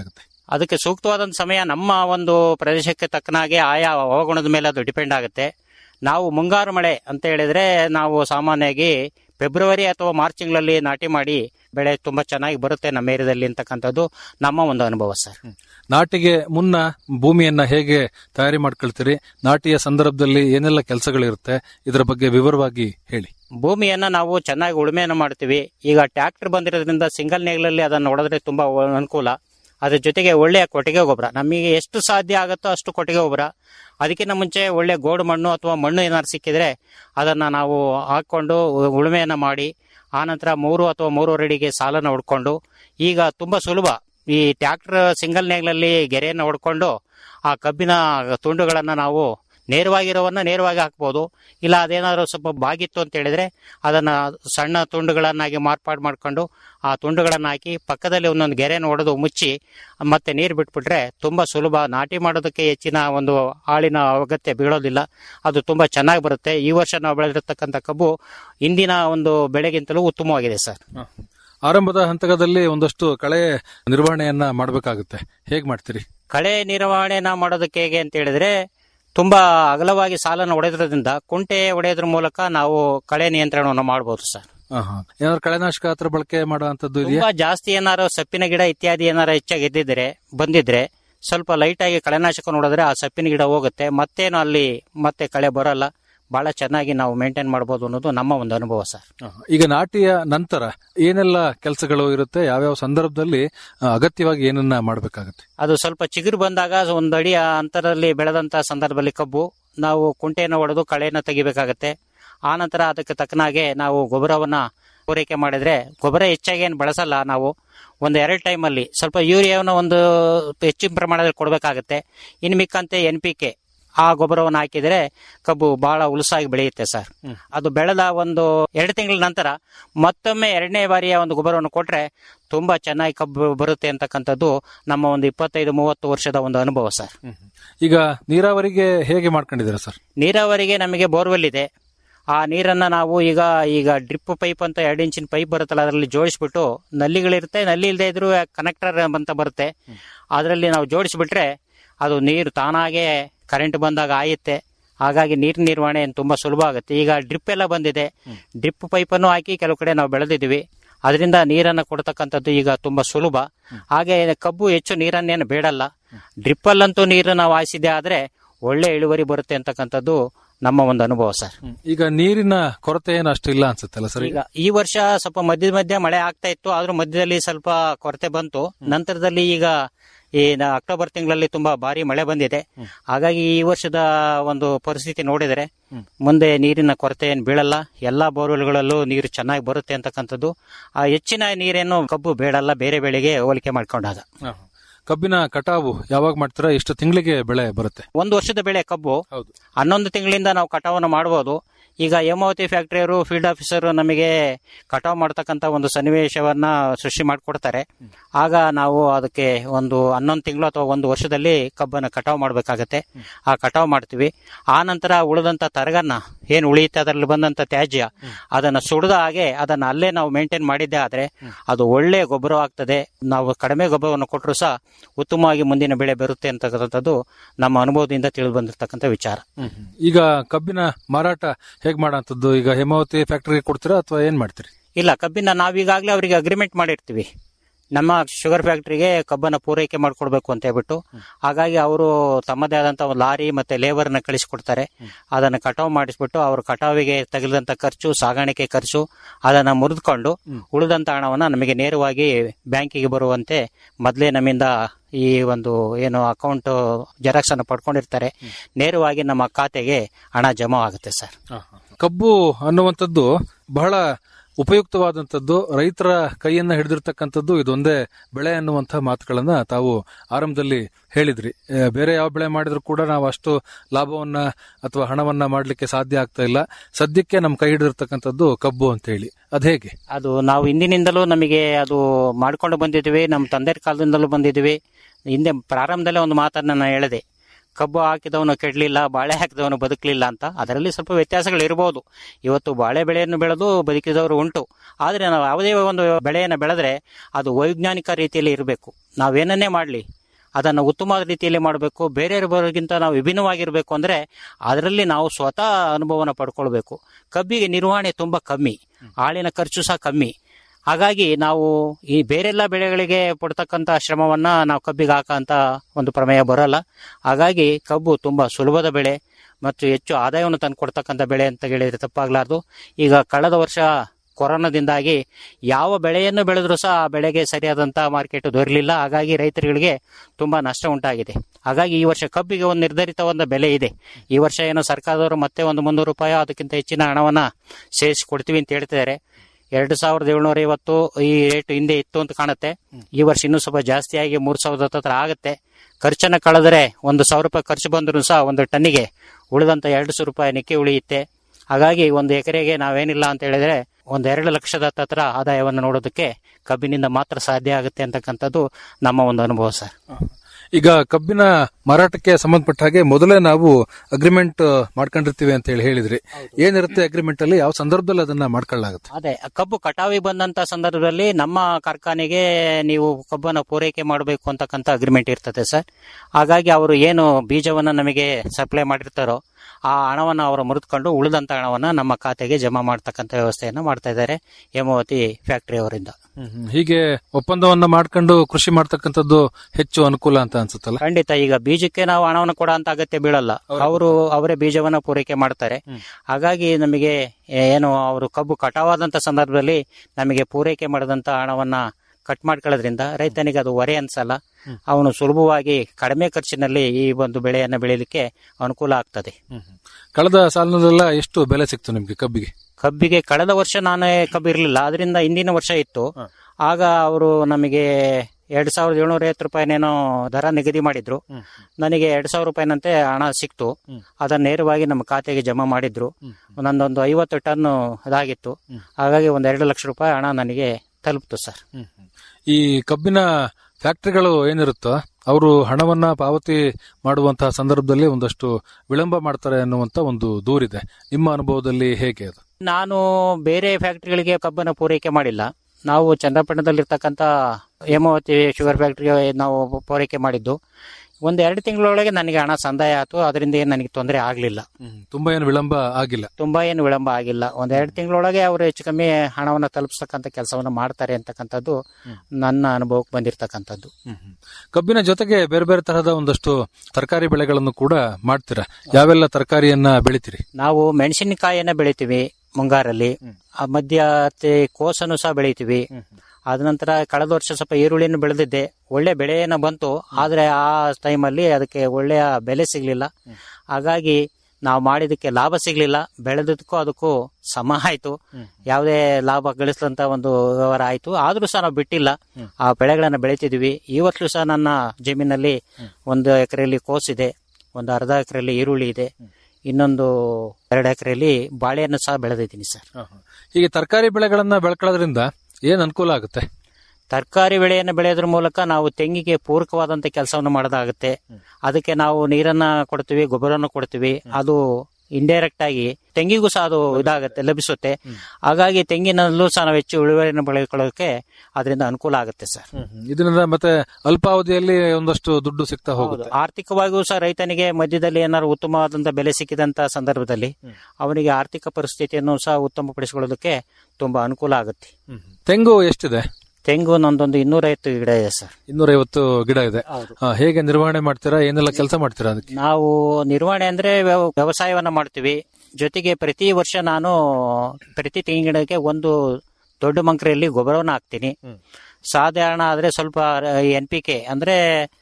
ಅದಕ್ಕೆ ಸೂಕ್ತವಾದಂಥ ಸಮಯ ನಮ್ಮ ಒಂದು ಪ್ರದೇಶಕ್ಕೆ ತಕ್ಕನಾಗೆ ಆಯಾ ಹವಾಗುಣದ ಮೇಲೆ ಅದು ಡಿಪೆಂಡ್ ಆಗುತ್ತೆ ನಾವು ಮುಂಗಾರು ಮಳೆ ಅಂತ ಹೇಳಿದ್ರೆ ನಾವು ಸಾಮಾನ್ಯವಾಗಿ ಫೆಬ್ರವರಿ ಅಥವಾ ಮಾರ್ಚ್ ತಿಂಗಳಲ್ಲಿ ನಾಟಿ ಮಾಡಿ ಬೆಳೆ ತುಂಬಾ ಚೆನ್ನಾಗಿ ಬರುತ್ತೆ ನಮ್ಮ ಏರಿಯಾದಲ್ಲಿ ಅಂತಕ್ಕಂಥದ್ದು ನಮ್ಮ ಒಂದು ಅನುಭವ ಸರ್ ನಾಟಿಗೆ ಮುನ್ನ ಭೂಮಿಯನ್ನ ಹೇಗೆ ತಯಾರಿ ಮಾಡ್ಕೊಳ್ತೀರಿ ನಾಟಿಯ ಸಂದರ್ಭದಲ್ಲಿ ಏನೆಲ್ಲ ಕೆಲಸಗಳಿರುತ್ತೆ ಇದರ ಬಗ್ಗೆ ವಿವರವಾಗಿ ಹೇಳಿ ಭೂಮಿಯನ್ನ ನಾವು ಚೆನ್ನಾಗಿ ಉಳುಮೆಯನ್ನು ಮಾಡ್ತೀವಿ ಈಗ ಟ್ರ್ಯಾಕ್ಟರ್ ಬಂದಿರೋದ್ರಿಂದ ಸಿಂಗಲ್ ನೇಗ್ಲಲ್ಲಿ ಅದನ್ನು ಹೊಡೆದ್ರೆ ತುಂಬಾ ಒ- ಅನುಕೂಲ ಅದ್ರ ಜೊತೆಗೆ ಒಳ್ಳೆಯ ಕೊಟ್ಟಿಗೆ ಗೊಬ್ಬರ ನಮಗೆ ಎಷ್ಟು ಸಾಧ್ಯ ಆಗುತ್ತೋ ಅಷ್ಟು ಕೊಟ್ಟಿಗೆ ಗೊಬ್ಬರ ಅದಕ್ಕಿಂತ ಮುಂಚೆ ಒಳ್ಳೆ ಗೋಡು ಮಣ್ಣು ಅಥವಾ ಮಣ್ಣು ಏನಾದ್ರು ಸಿಕ್ಕಿದ್ರೆ ಅದನ್ನ ನಾವು ಹಾಕೊಂಡು ಉ- ಉಳುಮೆಯನ್ನ ಮಾಡಿ ಆನಂತರ ಮೂರು ಅಥವಾ ಮೂರುವರೆ ಅಡಿಗೆ ಸಾಲನ್ನು ಹೊಡ್ಕೊಂಡು ಈಗ ತುಂಬಾ ಸುಲಭ ಈ ಟ್ರ್ಯಾಕ್ಟರ್ ಸಿಂಗಲ್ ನೇಗ್ಲಲ್ಲಿ ಗೆರೆಯನ್ನು ಹೊಡ್ಕೊಂಡು ಆ ಕಬ್ಬಿನ ತುಂಡುಗಳನ್ನ ನಾವು ನೇರವಾಗಿರೋವನ್ನ ನೇರವಾಗಿ ಹಾಕ್ಬೋದು ಇಲ್ಲ ಅದೇನಾದರೂ ಸ್ವಲ್ಪ ಬಾಗಿತ್ತು ಅಂತ ಹೇಳಿದ್ರೆ ಅದನ್ನ ಸಣ್ಣ ತುಂಡುಗಳನ್ನಾಗಿ ಮಾರ್ಪಾಡು ಮಾಡ್ಕೊಂಡು ಆ ತುಂಡುಗಳನ್ನ ಹಾಕಿ ಪಕ್ಕದಲ್ಲಿ ಒಂದೊಂದು ಗೆರೆಯನ್ನು ಹೊಡೆದು ಮುಚ್ಚಿ ಮತ್ತೆ ನೀರು ಬಿಟ್ಬಿಟ್ರೆ ತುಂಬಾ ಸುಲಭ ನಾಟಿ ಮಾಡೋದಕ್ಕೆ ಹೆಚ್ಚಿನ ಒಂದು ಆಳಿನ ಅಗತ್ಯ ಬೀಳೋದಿಲ್ಲ ಅದು ತುಂಬಾ ಚೆನ್ನಾಗಿ ಬರುತ್ತೆ ಈ ವರ್ಷ ನಾವು ಬೆಳೆದಿರ್ತಕ್ಕಂಥ ಕಬ್ಬು ಇಂದಿನ ಒಂದು ಬೆಳೆಗಿಂತಲೂ ಉತ್ತಮವಾಗಿದೆ ಸರ್ ಆರಂಭದ ಹಂತದಲ್ಲಿ ಒಂದಷ್ಟು ಕಳೆ ನಿರ್ವಹಣೆಯನ್ನ ಮಾಡಬೇಕಾಗುತ್ತೆ ಹೇಗ್ ಮಾಡ್ತೀರಿ ಕಳೆ ನಿರ್ವಹಣೆನ ಮಾಡೋದಕ್ಕೆ ಹೇಗೆ ಅಂತ ಹೇಳಿದ್ರೆ ತುಂಬಾ ಅಗಲವಾಗಿ ಸಾಲನ್ನು ಹೊಡೆದ್ರಿಂದ ಕುಂಟೆ ಹೊಡೆಯೋದ್ರ ಮೂಲಕ ನಾವು ಕಳೆ ನಿಯಂತ್ರಣವನ್ನು ಮಾಡಬಹುದು ಸರ್ ಆಹಾ. ಏನಾದ್ರು ಕಳೆನಾಶಕ ಹತ್ರ ಬಳಕೆ ಮಾಡುವಂತದ್ದು ಇದೆಯಾ ತುಂಬಾ ಜಾಸ್ತಿ ಏನಾರು ಸಪ್ಪಿನ ಗಿಡ ಇತ್ಯಾದಿ ಏನಾರು ಹೆಚ್ಚಾಗಿ ಇದ್ದಿದ್ರೆ ಬಂದಿದ್ರೆ ಸ್ವಲ್ಪ ಲೈಟ್ ಆಗಿ ಕಳೆನಾಶಕ ನೋಡಿದ್ರೆ ಆ ಸಪ್ಪಿನ ಗಿಡ ಹೋಗುತ್ತೆ ಮತ್ತೇನು ಅಲ್ಲಿ ಮತ್ತೆ ಕಳೆ ಬರಲ್ಲ ಬಹಳ ಚೆನ್ನಾಗಿ ನಾವು ಮೇಂಟೈನ್ ಮಾಡಬಹುದು ಅನ್ನೋದು ನಮ್ಮ ಒಂದು ಅನುಭವ ಸರ್ ಈಗ ನಾಟಿಯ ನಂತರ ಏನೆಲ್ಲ ಕೆಲಸಗಳು ಇರುತ್ತೆ ಯಾವ್ಯಾವ ಸಂದರ್ಭದಲ್ಲಿ ಆ, ಅಗತ್ಯವಾಗಿ ಏನನ್ನ ಮಾಡಬೇಕಾಗುತ್ತೆ ಅದು ಸ್ವಲ್ಪ ಚಿಗುರು ಬಂದಾಗ ಒಂದು ಅಡಿ ಅಂತರದಲ್ಲಿ ಬೆಳೆದಂತ ಸಂದರ್ಭದಲ್ಲಿ ಕಬ್ಬು ನಾವು ಕುಂಟೆಯನ್ನು ಹೊಡೆದು ಕಳೆಯನ್ನು ತೆಗಿಬೇಕಾಗತ್ತೆ ಆನಂತರ ಅದಕ್ಕೆ ತಕ್ಕನಾಗೆ ನಾವು ಗೊಬ್ಬರವನ್ನ ಪೂರೈಕೆ ಮಾಡಿದ್ರೆ ಗೊಬ್ಬರ ಹೆಚ್ಚಾಗಿ ಏನು ಬಳಸಲ್ಲ ನಾವು ಒಂದು ಎರಡು ಟೈಮಲ್ಲಿ ಸ್ವಲ್ಪ ಯೂರಿಯಾವನ್ನು ಒಂದು ಹೆಚ್ಚಿನ ಪ್ರಮಾಣದಲ್ಲಿ ಕೊಡಬೇಕಾಗತ್ತೆ ಇನ್ನು ಮಿಕ್ಕಂತೆ ಎನ್ ಪಿ ಕೆ ಆ ಗೊಬ್ಬರವನ್ನು ಹಾಕಿದರೆ ಕಬ್ಬು ಬಹಳ ಉಲಸಾಗಿ ಬೆಳೆಯುತ್ತೆ ಸರ್ ಅದು ಬೆಳೆದ ಒಂದು ಎರಡು ತಿಂಗಳ ನಂತರ ಮತ್ತೊಮ್ಮೆ ಎರಡನೇ ಬಾರಿಯ ಒಂದು ಗೊಬ್ಬರವನ್ನು ಕೊಟ್ರೆ ತುಂಬಾ ಚೆನ್ನಾಗಿ ಕಬ್ಬು ಬರುತ್ತೆ ಅಂತಕ್ಕಂಥದ್ದು ನಮ್ಮ ಒಂದು ಇಪ್ಪತ್ತೈದು ಮೂವತ್ತು ವರ್ಷದ ಒಂದು ಅನುಭವ ಸರ್ ಈಗ ನೀರಾವರಿಗೆ ಹೇಗೆ ಮಾಡ್ಕೊಂಡಿದ್ದೀರಾ ಸರ್ ನೀರಾವರಿಗೆ ನಮಗೆ ಬೋರ್ವೆಲ್ ಇದೆ ಆ ನೀರನ್ನ ನಾವು ಈಗ ಈಗ ಡ್ರಿಪ್ ಪೈಪ್ ಅಂತ ಎರಡು ಇಂಚಿನ ಪೈಪ್ ಬರುತ್ತಲ್ಲ ಅದರಲ್ಲಿ ಜೋಡಿಸ್ಬಿಟ್ಟು ನಲ್ಲಿಗಳಿರುತ್ತೆ ನಲ್ಲಿ ಇಲ್ಲದೆ ಇದ್ರೂ ಕನೆಕ್ಟರ್ ಅಂತ ಬರುತ್ತೆ ಅದರಲ್ಲಿ ನಾವು ಜೋಡಿಸ್ಬಿಟ್ರೆ ಅದು ನೀರು ತಾನಾಗೆ ಕರೆಂಟ್ ಬಂದಾಗ ಆಯುತ್ತೆ ಹಾಗಾಗಿ ನೀರು ನಿರ್ವಹಣೆ ತುಂಬಾ ಸುಲಭ ಆಗುತ್ತೆ ಈಗ ಡ್ರಿಪ್ ಎಲ್ಲ ಬಂದಿದೆ ಡ್ರಿಪ್ ಪೈಪನ್ನು ಹಾಕಿ ಕೆಲವು ಕಡೆ ನಾವು ಬೆಳೆದಿದ್ದೀವಿ ಅದರಿಂದ ನೀರನ್ನು ಕೊಡ್ತಕ್ಕಂಥದ್ದು ಈಗ ತುಂಬಾ ಸುಲಭ ಹಾಗೆ ಕಬ್ಬು ಹೆಚ್ಚು ನೀರನ್ನೇನು ಬೇಡಲ್ಲ ಡ್ರಿಪ್ ಅಲ್ಲಂತೂ ನೀರು ನಾವು ಹಾಯಿಸಿದೆ ಆದ್ರೆ ಒಳ್ಳೆ ಇಳುವರಿ ಬರುತ್ತೆ ಅಂತಕ್ಕಂಥದ್ದು ನಮ್ಮ ಒಂದು ಅನುಭವ ಸರ್ ಈಗ ನೀರಿನ ಕೊರತೆ ಏನು ಅಷ್ಟಿಲ್ಲ ಅನ್ಸುತ್ತಲ್ಲ ಸರ್ ಈಗ ಈ ವರ್ಷ ಸ್ವಲ್ಪ ಮಧ್ಯ ಮಧ್ಯ ಮಳೆ ಆಗ್ತಾ ಇತ್ತು ಆದ್ರೂ ಮಧ್ಯದಲ್ಲಿ ಸ್ವಲ್ಪ ಕೊರತೆ ಬಂತು ನಂತರದಲ್ಲಿ ಈಗ ಈ ನ- ಅಕ್ಟೋಬರ್ ತಿಂಗಳಲ್ಲಿ ತುಂಬಾ ಭಾರಿ ಮಳೆ ಬಂದಿದೆ ಹಾಗಾಗಿ ಈ ವರ್ಷದ ಒಂದು ಪರಿಸ್ಥಿತಿ ನೋಡಿದರೆ ಮುಂದೆ ನೀರಿನ ಕೊರತೆ ಏನು ಬೀಳಲ್ಲ ಎಲ್ಲಾ ಬೋರ್ವೆಲ್ಗಳಲ್ಲೂ ನೀರು ಚೆನ್ನಾಗಿ ಬರುತ್ತೆ ಅಂತಕ್ಕಂಥದ್ದು ಆ ಹೆಚ್ಚಿನ ನೀರೇನು ಕಬ್ಬು ಬೇಡಲ್ಲ ಬೇರೆ ಬೆಳೆಗೆ ಹೋಲಿಕೆ ಮಾಡ್ಕೊಂಡಾಗ ಕಬ್ಬಿನ ಕಟಾವು ಯಾವಾಗ ಮಾಡ್ತೀರಾ ಎಷ್ಟು ತಿಂಗಳಿಗೆ ಬೆಳೆ ಬರುತ್ತೆ ಒಂದು ವರ್ಷದ ಬೆಳೆ ಕಬ್ಬು ಹನ್ನೊಂದು ತಿಂಗಳಿಂದ ನಾವು ಕಟಾವನ್ನು ಮಾಡಬಹುದು ಈಗ ಹೇಮಾವತಿ ಫ್ಯಾಕ್ಟರಿಯವರು ಫೀಲ್ಡ್ ಆಫೀಸರ್ ನಮಗೆ ಕಟಾವು ಮಾಡ್ತಕ್ಕಂಥ ಒಂದು ಸನ್ನಿವೇಶವನ್ನ ಸೃಷ್ಟಿ ಮಾಡಿಕೊಡ್ತಾರೆ ಆಗ ನಾವು ಅದಕ್ಕೆ ಒಂದು ಹನ್ನೊಂದು ತಿಂಗಳು ಅಥವಾ ಒಂದು ವರ್ಷದಲ್ಲಿ ಕಬ್ಬನ್ನು ಕಟಾವು ಮಾಡಬೇಕಾಗತ್ತೆ ಆ ಕಟಾವು ಮಾಡ್ತೀವಿ ಆ ನಂತರ ಉಳಿದಂತ ತರಗನ್ನ ಏನು ಉಳಿಯುತ್ತೆ ಅದರಲ್ಲಿ ಬಂದಂತ ತ್ಯಾಜ್ಯ ಅದನ್ನ ಸುಡದ ಹಾಗೆ ಅದನ್ನ ಅಲ್ಲೇ ನಾವು ಮೇಂಟೈನ್ ಮಾಡಿದ್ದೆ ಆದ್ರೆ ಅದು ಒಳ್ಳೆ ಗೊಬ್ಬರ ಆಗ್ತದೆ ನಾವು ಕಡಿಮೆ ಗೊಬ್ಬರವನ್ನು ಕೊಟ್ಟರು ಸಹ ಉತ್ತಮವಾಗಿ ಮುಂದಿನ ಬೆಳೆ ಬರುತ್ತೆ ಅಂತಕ್ಕಂಥದ್ದು ನಮ್ಮ ಅನುಭವದಿಂದ ತಿಳಿದು ಬಂದಿರತಕ್ಕಂಥ ವಿಚಾರ ಈಗ ಕಬ್ಬಿನ ಮಾರಾಟ ಹೇಗ್ ಮಾಡೋಂಥದ್ದು ಈಗ ಹೇಮಾವತಿ ಫ್ಯಾಕ್ಟರಿಗೆ ಕೊಡ್ತೀರಾ ಅಥವಾ ಏನ್ ಮಾಡ್ತೀರಿ ಇಲ್ಲ ಕಬ್ಬಿನ ನಾವೀಗಾಗಲೇ ಅವರಿಗೆ ಅಗ್ರಿಮೆಂಟ್ ಮಾಡಿರ್ತೀವಿ ನಮ್ಮ ಶುಗರ್ ಫ್ಯಾಕ್ಟರಿಗೆ ಕಬ್ಬನ್ನ ಪೂರೈಕೆ ಮಾಡ್ಕೊಡ್ಬೇಕು ಅಂತ ಹೇಳ್ಬಿಟ್ಟು ಹಾಗಾಗಿ ಅವರು ತಮ್ಮದೇ ಆದಂತ ಒಂದು ಲಾರಿ ಮತ್ತೆ ಲೇಬರ್ನ ಕಳಿಸಿಕೊಡ್ತಾರೆ ಅದನ್ನ ಕಟಾವು ಮಾಡಿಸ್ಬಿಟ್ಟು ಅವ್ರ ಕಟಾವಿಗೆ ತಗಲಿದಂತ ಖರ್ಚು ಸಾಗಾಣಿಕೆ ಖರ್ಚು ಅದನ್ನ ಮುರಿದುಕೊಂಡು ಉಳಿದಂತ ಹಣವನ್ನ ನಮಗೆ ನೇರವಾಗಿ ಬ್ಯಾಂಕಿಗೆ ಬರುವಂತೆ ಮೊದಲೇ ನಮ್ಮಿಂದ ಈ ಒಂದು ಏನು ಅಕೌಂಟ್ ಜೆರಾಕ್ಸ್ ಅನ್ನು ಪಡ್ಕೊಂಡಿರ್ತಾರೆ ನೇರವಾಗಿ ನಮ್ಮ ಖಾತೆಗೆ ಹಣ ಜಮಾ ಆಗುತ್ತೆ ಸರ್ ಕಬ್ಬು ಅನ್ನುವಂಥದ್ದು ಬಹಳ ಉಪಯುಕ್ತವಾದಂಥದ್ದು ರೈತರ ಕೈಯನ್ನ ಹಿಡಿದಿರ್ತಕ್ಕಂಥದ್ದು ಇದೊಂದೇ ಬೆಳೆ ಅನ್ನುವಂಥ ಮಾತುಗಳನ್ನ ತಾವು ಆರಂಭದಲ್ಲಿ ಹೇಳಿದ್ರಿ ಆ, ಬೇರೆ ಯಾವ ಬೆಳೆ ಮಾಡಿದ್ರು ಕೂಡ ನಾವು ಅಷ್ಟು ಲಾಭವನ್ನ ಅಥವಾ ಹಣವನ್ನ ಮಾಡ್ಲಿಕ್ಕೆ ಸಾಧ್ಯ ಆಗ್ತಾ ಇಲ್ಲ ಸದ್ಯಕ್ಕೆ ನಮ್ಮ ಕೈ ಹಿಡಿದಿರ್ತಕ್ಕಂಥದ್ದು ಕಬ್ಬು ಅಂತ ಹೇಳಿ ಅದ್ ಹೇಗೆ ಅದು ನಾವು ಹಿಂದಿನಿಂದಲೂ ನಮಗೆ ಅದು ಮಾಡ್ಕೊಂಡು ಬಂದಿದ್ದೀವಿ ನಮ್ಮ ತಂದೆ ಕಾಲದಿಂದಲೂ ಬಂದಿದ್ದೀವಿ ಹಿಂದೆ ಪ್ರಾರಂಭದಲ್ಲೇ ಒಂದು ಮಾತನ್ನ ನಾನು ಹೇಳಿದೆ ಕಬ್ಬು ಹಾಕಿದವನು ಕೆಡಲಿಲ್ಲ ಬಾಳೆ ಹಾಕಿದವನು ಬದುಕಲಿಲ್ಲ ಅಂತ ಅದರಲ್ಲಿ ಸ್ವಲ್ಪ ವ್ಯತ್ಯಾಸಗಳು ಇರಬಹುದು ಇವತ್ತು ಬಾಳೆ ಬೆಳೆಯನ್ನು ಬೆಳೆದು ಬದುಕಿದವರು ಉಂಟು ಆದರೆ ನಾವು ಯಾವುದೇ ಒಂದು ಬೆಳೆಯನ್ನು ಬೆಳೆದ್ರೆ ಅದು ವೈಜ್ಞಾನಿಕ ರೀತಿಯಲ್ಲಿ ಇರಬೇಕು ನಾವೇನನ್ನೇ ಮಾಡಲಿ ಅದನ್ನು ಉತ್ತಮ ರೀತಿಯಲ್ಲಿ ಮಾಡಬೇಕು ಬೇರೆಯವರಿಗಿಂತ ನಾವು ವಿಭಿನ್ನವಾಗಿರಬೇಕು ಅಂದ್ರೆ ಅದರಲ್ಲಿ ನಾವು ಸ್ವತಃ ಅನುಭವನ ಪಡ್ಕೊಳ್ಬೇಕು ಕಬ್ಬಿಗೆ ನಿರ್ವಹಣೆ ತುಂಬಾ ಕಮ್ಮಿ ಆಳಿನ ಖರ್ಚು ಸಹ ಕಮ್ಮಿ ಹಾಗಾಗಿ ನಾವು ಈ ಬೇರೆಲ್ಲ ಬೆಳೆಗಳಿಗೆ ಪಡ್ತಕ್ಕಂಥ ಶ್ರಮವನ್ನ ನಾವು ಕಬ್ಬಿಗೆ ಹಾಕಂತ ಒಂದು ಪ್ರಮೇಯ ಬರಲ್ಲ ಹಾಗಾಗಿ ಕಬ್ಬು ತುಂಬಾ ಸುಲಭದ ಬೆಳೆ ಮತ್ತು ಹೆಚ್ಚು ಆದಾಯವನ್ನು ತಂದು ಕೊಡ್ತಕ್ಕಂಥ ಬೆಳೆ ಅಂತ ಹೇಳಿದ್ರೆ ತಪ್ಪಾಗ್ಲಾರ್ದು ಈಗ ಕಳೆದ ವರ್ಷ ಕೊರೋನಾದಿಂದಾಗಿ ಯಾವ ಬೆಳೆಯನ್ನು ಬೆಳೆದ್ರೂ ಸಹ ಆ ಬೆಳೆಗೆ ಸರಿಯಾದಂಥ ಮಾರ್ಕೆಟ್ ದೊರಲಿಲ್ಲ ಹಾಗಾಗಿ ರೈತರುಗಳಿಗೆ ತುಂಬಾ ನಷ್ಟ ಉಂಟಾಗಿದೆ ಹಾಗಾಗಿ ಈ ವರ್ಷ ಕಬ್ಬಿಗೆ ಒಂದು ನಿರ್ಧರಿತ ಒಂದು ಬೆಲೆ ಇದೆ ಈ ವರ್ಷ ಏನೋ ಸರ್ಕಾರದವರು ಮತ್ತೆ ಒಂದು ಮುನ್ನೂರು ರೂಪಾಯಿ ಅದಕ್ಕಿಂತ ಹೆಚ್ಚಿನ ಹಣವನ್ನ ಸೇರಿಸಿ ಕೊಡ್ತೀವಿ ಅಂತ ಹೇಳ್ತಿದ್ದಾರೆ ಎರಡು ಸಾವಿರದ ಏಳ್ನೂರ ಐವತ್ತು ಈ ರೇಟ್ ಹಿಂದೆ ಇತ್ತು ಅಂತ ಕಾಣುತ್ತೆ ಈ ವರ್ಷ ಇನ್ನೂ ಸ್ವಲ್ಪ ಜಾಸ್ತಿಯಾಗಿ ಮೂರ್ ಸಾವಿರದ ಹತ್ರ ಆಗುತ್ತೆ ಖರ್ಚನ್ನ ಕಳೆದರೆ ಒಂದು ಸಾವಿರ ರೂಪಾಯಿ ಖರ್ಚು ಬಂದರೂ ಸಹ ಒಂದು ಟನ್ನಿಗೆ ಉಳಿದಂತ ಎರಡು ಸಾವಿರ ರೂಪಾಯಿ ನಿಕ್ಕೆ ಉಳಿಯುತ್ತೆ ಹಾಗಾಗಿ ಒಂದು ಎಕರೆಗೆ ನಾವೇನಿಲ್ಲ ಅಂತ ಹೇಳಿದ್ರೆ ಒಂದು ಎರಡು ಲಕ್ಷದ ಹತ್ರ ಆದಾಯವನ್ನು ನೋಡೋದಕ್ಕೆ ಕಬ್ಬಿನಿಂದ ಮಾತ್ರ ಸಾಧ್ಯ ಆಗುತ್ತೆ ಅಂತಕ್ಕಂಥದ್ದು ನಮ್ಮ ಒಂದು ಅನುಭವ ಸರ್ ಈಗ ಕಬ್ಬಿನ ಮಾರಾಟಕ್ಕೆ ಸಂಬಂಧಪಟ್ಟ ಹಾಗೆ ಮೊದಲೇ ನಾವು ಅಗ್ರಿಮೆಂಟ್ ಮಾಡ್ಕೊಂಡಿರ್ತೀವಿ ಅಂತ ಹೇಳಿ ಹೇಳಿದ್ರಿ ಏನಿರುತ್ತೆ ಅಗ್ರಿಮೆಂಟ್ ಅಲ್ಲಿ ಯಾವ ಸಂದರ್ಭದಲ್ಲಿ ಅದನ್ನ ಮಾಡ್ಕೊಳ್ಳಾಗುತ್ತೆ ಅದೇ ಕಬ್ಬು ಕಟಾವಿ ಬಂದಂತ ಸಂದರ್ಭದಲ್ಲಿ ನಮ್ಮ ಕಾರ್ಖಾನೆಗೆ ನೀವು ಕಬ್ಬನ್ನು ಪೂರೈಕೆ ಮಾಡಬೇಕು ಅಂತಕ್ಕಂಥ ಅಗ್ರಿಮೆಂಟ್ ಇರ್ತದೆ ಸರ್ ಹಾಗಾಗಿ ಅವರು ಏನು ಬೀಜವನ್ನ ನಮಗೆ ಸಪ್ಲೈ ಮಾಡಿರ್ತಾರೋ ಆ ಹಣವನ್ನು ಅವರು ಮುರಿದುಕೊಂಡು ಉಳಿದಂತ ಹಣವನ್ನ ನಮ್ಮ ಖಾತೆಗೆ ಜಮಾ ಮಾಡ್ತಕ್ಕಂಥ ವ್ಯವಸ್ಥೆಯನ್ನು ಮಾಡ್ತಾ ಇದ್ದಾರೆ ಹೇಮಾವತಿ ಫ್ಯಾಕ್ಟರಿ ಅವರಿಂದ ಹೀಗೆ ಒಪ್ಪಂದವನ್ನ ಮಾಡ್ಕೊಂಡು ಕೃಷಿ ಮಾಡ್ತಕ್ಕಂಥದ್ದು ಹೆಚ್ಚು ಅನುಕೂಲ ಅಂತ ಅನ್ಸುತ್ತಲ್ಲ ಖಂಡಿತ ಈಗ ಬೀಜಕ್ಕೆ ನಾವು ಹಣವನ್ನು ಕೊಡೋ ಅಂತ ಅಗತ್ಯ ಬೀಳಲ್ಲ ಅವರು ಅವರೇ ಬೀಜವನ್ನ ಪೂರೈಕೆ ಮಾಡ್ತಾರೆ ಹಾಗಾಗಿ ನಮಗೆ ಏನು ಅವರು ಕಬ್ಬು ಕಟಾವಾದಂತ ಸಂದರ್ಭದಲ್ಲಿ ನಮಗೆ ಪೂರೈಕೆ ಮಾಡಿದಂತ ಹಣವನ್ನ ಕಟ್ ಮಾಡ್ಕೊಳ್ಳೋದ್ರಿಂದ ರೈತನಿಗೆ ಅದು ಹೊರೆ ಅನ್ಸಲ್ಲ ಅವನು ಸುಲಭವಾಗಿ ಕಡಿಮೆ ಖರ್ಚಿನಲ್ಲಿ ಈ ಒಂದು ಬೆಳೆಯನ್ನ ಬೆಳೀಲಿಕ್ಕೆ ಅನುಕೂಲ ಆಗ್ತದೆ ಕಳೆದ ಸಾಲಿನಲ್ಲೆಲ್ಲ ಎಷ್ಟು ಬೆಲೆ ಸಿಕ್ತು ನಿಮ್ಗೆ ಕಬ್ಬಿಗೆ ಕಬ್ಬಿಗೆ ಕಳೆದ ವರ್ಷ ನಾನು ಕಬ್ಬು ಇರಲಿಲ್ಲ ಅದರಿಂದ ಹಿಂದಿನ ವರ್ಷ ಇತ್ತು ಆಗ ಅವರು ನಮಗೆ ಎರಡ್ ಸಾವಿರದ ಏಳ್ನೂರ ಐವತ್ತು ರೂಪಾಯಿನೇನೋ ದರ ನಿಗದಿ ಮಾಡಿದ್ರು ನನಗೆ ಎರಡ್ ಸಾವಿರ ರೂಪಾಯಿನಂತೆ ಹಣ ಸಿಕ್ತು ಅದನ್ನ ನೇರವಾಗಿ ನಮ್ಮ ಖಾತೆಗೆ ಜಮಾ ಮಾಡಿದ್ರು ಒಂದೊಂದೊಂದು ಐವತ್ತು ಟನ್ ಅದಾಗಿತ್ತು ಹಾಗಾಗಿ ಒಂದ್ ಎರಡು ಲಕ್ಷ ರೂಪಾಯಿ ಹಣ ನನಗೆ ತಲುಪ್ತು ಸರ್ ಈ ಕಬ್ಬಿನ ಫ್ಯಾಕ್ಟರಿಗಳು ಏನಿರುತ್ತೋ ಅವರು ಹಣವನ್ನ ಪಾವತಿ ಮಾಡುವಂತಹ ಸಂದರ್ಭದಲ್ಲಿ ಒಂದಷ್ಟು ವಿಳಂಬ ಮಾಡ್ತಾರೆ ಅನ್ನುವಂತ ಒಂದು ದೂರಿದೆ ನಿಮ್ಮ ಅನುಭವದಲ್ಲಿ ಹೇಗೆ ಅದು ನಾನು ಬೇರೆ ಫ್ಯಾಕ್ಟರಿಗಳಿಗೆ ಕಬ್ಬನ್ನು ಪೂರೈಕೆ ಮಾಡಿಲ್ಲ ನಾವು ಚಂದ್ರಪಟ್ಟಣದಲ್ಲಿರ್ತಕ್ಕಂಥ ಹೇಮಾವತಿ ಶುಗರ್ ಫ್ಯಾಕ್ಟರಿಗೆ ನಾವು ಪೂರೈಕೆ ಮಾಡಿದ್ದು ಒಂದು ಎರಡು ತಿಂಗಳೊಳಗೆ ನನಗೆ ಹಣ ಸಂದಾಯ ಆಯ್ತು ಅದರಿಂದ ಏನು ನನಗೆ ತೊಂದರೆ ಆಗಲಿಲ್ಲ ತುಂಬಾ ಏನು ವಿಳಂಬ ಆಗಿಲ್ಲ ತುಂಬಾ ಏನು ವಿಳಂಬ ಆಗಿಲ್ಲ ಒಂದ್ ಎರಡು ತಿಂಗಳೊಳಗೆ ಅವರು ಹೆಚ್ಚು ಕಮ್ಮಿ ಹಣವನ್ನು ತಲುಪಿಸ್ತಕ್ಕಂಥ ಕೆಲಸವನ್ನು ಮಾಡ್ತಾರೆ ಅಂತಕ್ಕಂಥದ್ದು ನನ್ನ ಅನುಭವಕ್ಕೆ ಬಂದಿರತಕ್ಕಂಥದ್ದು ಕಬ್ಬಿನ ಜೊತೆಗೆ ಬೇರೆ ಬೇರೆ ತರಹದ ಒಂದಷ್ಟು ತರಕಾರಿ ಬೆಳೆಗಳನ್ನು ಕೂಡ ಮಾಡ್ತೀರಾ ಯಾವೆಲ್ಲ ತರಕಾರಿಯನ್ನ ಬೆಳಿತೀರಿ ನಾವು ಮೆಣಸಿನಕಾಯಿಯನ್ನ ಬೆಳಿತೀವಿ ಮುಂಗಾರಲ್ಲಿ ಆ ಮಧ್ಯ ಮತ್ತೆ ಕೋಸನ್ನು ಸಹ ಬೆಳಿತೀವಿ ಅದ ನಂತರ ಕಳೆದ ವರ್ಷ ಸ್ವಲ್ಪ ಈರುಳ್ಳಿಯನ್ನು ಬೆಳೆದಿದ್ದೆ ಒಳ್ಳೆ ಬೆಳೆಯನ್ನ ಬಂತು ಆದ್ರೆ ಆ ಟೈಮಲ್ಲಿ ಅದಕ್ಕೆ ಒಳ್ಳೆಯ ಬೆಲೆ ಸಿಗ್ಲಿಲ್ಲ ಹಾಗಾಗಿ ನಾವು ಮಾಡಿದಕ್ಕೆ ಲಾಭ ಸಿಗ್ಲಿಲ್ಲ ಬೆಳೆದಕ್ಕೂ ಅದಕ್ಕೂ ಸಮ ಆಯ್ತು ಯಾವುದೇ ಲಾಭ ಗಳಿಸಿದಂತ ಒಂದು ವ್ಯವಹಾರ ಆಯ್ತು ಆದ್ರೂ ಸಹ ನಾವು ಬಿಟ್ಟಿಲ್ಲ ಆ ಬೆಳೆಗಳನ್ನ ಬೆಳಿತಿದ್ವಿ ಈ ವರ್ಷ ಸಹ ನನ್ನ ಜಮೀನಲ್ಲಿ ಒಂದು ಎಕರೆಯಲ್ಲಿ ಕೋಸಿದೆ ಒಂದು ಅರ್ಧ ಎಕರೆಯಲ್ಲಿ ಈರುಳ್ಳಿ ಇದೆ ಇನ್ನೊಂದು ಎರಡು ಎಕರೆಯಲ್ಲಿ ಬಾಳೆಯನ್ನು ಸಹ ಬೆಳೆದಿದ್ದೀನಿ ಸರ್ ಹೀಗೆ ತರಕಾರಿ ಬೆಳೆಗಳನ್ನ ಬೆಳ್ಕೊಳ್ಳೋದ್ರಿಂದ ಏನ್ ಅನುಕೂಲ ಆಗುತ್ತೆ ತರಕಾರಿ ಬೆಳೆಯನ್ನು ಬೆಳೆಯೋದ್ರ ಮೂಲಕ ನಾವು ತೆಂಗಿಗೆ ಪೂರಕವಾದಂತ ಕೆಲಸವನ್ನು ಮಾಡೋದಾಗುತ್ತೆ ಅದಕ್ಕೆ ನಾವು ನೀರನ್ನ ಕೊಡ್ತೀವಿ ಗೊಬ್ಬರವನ್ನು ಕೊಡ್ತೀವಿ ಅದು ಇಂಡೈರೆಕ್ಟ್ ಆಗಿ ತೆಂಗಿಗೂ ಸಹ ಅದು ಇದಾಗುತ್ತೆ ಲಭಿಸುತ್ತೆ ಹಾಗಾಗಿ ತೆಂಗಿನಲ್ಲೂ ಸಹ ನಾವು ಹೆಚ್ಚು ಇಳುವರಿಯನ್ನು ಬೆಳೆಕೊಳ್ಳೋಕೆ ಅದರಿಂದ ಅನುಕೂಲ ಆಗುತ್ತೆ ಸರ್ ಇದರಿಂದ ಮತ್ತೆ ಅಲ್ಪಾವಧಿಯಲ್ಲಿ ಒಂದಷ್ಟು ದುಡ್ಡು ಸಿಗ್ತಾ ಹೋಗುತ್ತೆ ಆರ್ಥಿಕವಾಗಿಯೂ ಸಹ ರೈತನಿಗೆ ಮಧ್ಯದಲ್ಲಿ ಏನಾದ್ರು ಉತ್ತಮವಾದಂತ ಬೆಲೆ ಸಿಕ್ಕಿದಂತ ಸಂದರ್ಭದಲ್ಲಿ ಅವನಿಗೆ ಆರ್ಥಿಕ ಪರಿಸ್ಥಿತಿಯನ್ನು ಸಹ ಉತ್ತಮಪಡಿಸಿಕೊಳ್ಳೋದಕ್ಕೆ ತುಂಬಾ ಅನುಕೂಲ ಆಗುತ್ತೆ ತೆಂಗು ಎಷ್ಟಿದೆ ತೆಂಗು ನಂದೊಂದು ಇನ್ನೂರೈವತ್ತು ಗಿಡ ಇದೆ ಸರ್ ಇನ್ನೂರೈವತ್ತು ಗಿಡ ಇದೆ ಹಾ, ಹೇಗೆ ನಿರ್ವಹಣೆ ಮಾಡ್ತೀರಾ ಏನೆಲ್ಲ ಕೆಲಸ ಮಾಡ್ತೀರಾ ಅದಕ್ಕೆ ನಾವು ನಿರ್ವಹಣೆ ಅಂದ್ರೆ ವ್ಯವ- ವ್ಯವಸಾಯವನ್ನ ಮಾಡ್ತೀವಿ ಜೊತೆಗೆ ಪ್ರತಿ ವರ್ಷ ನಾನು ಪ್ರತಿ ತೆಂಗಿನ ಗಿಡಕ್ಕೆ ಒಂದು ದೊಡ್ಡ ಮಂಕ್ರಿಯಲ್ಲಿ ಗೊಬ್ಬರವನ್ನು ಹಾಕ್ತೀನಿ ಸಾಧಾರಣ ಆದ್ರೆ ಸ್ವಲ್ಪ ಎನ್ ಪಿ ಕೆ ಅಂದ್ರೆ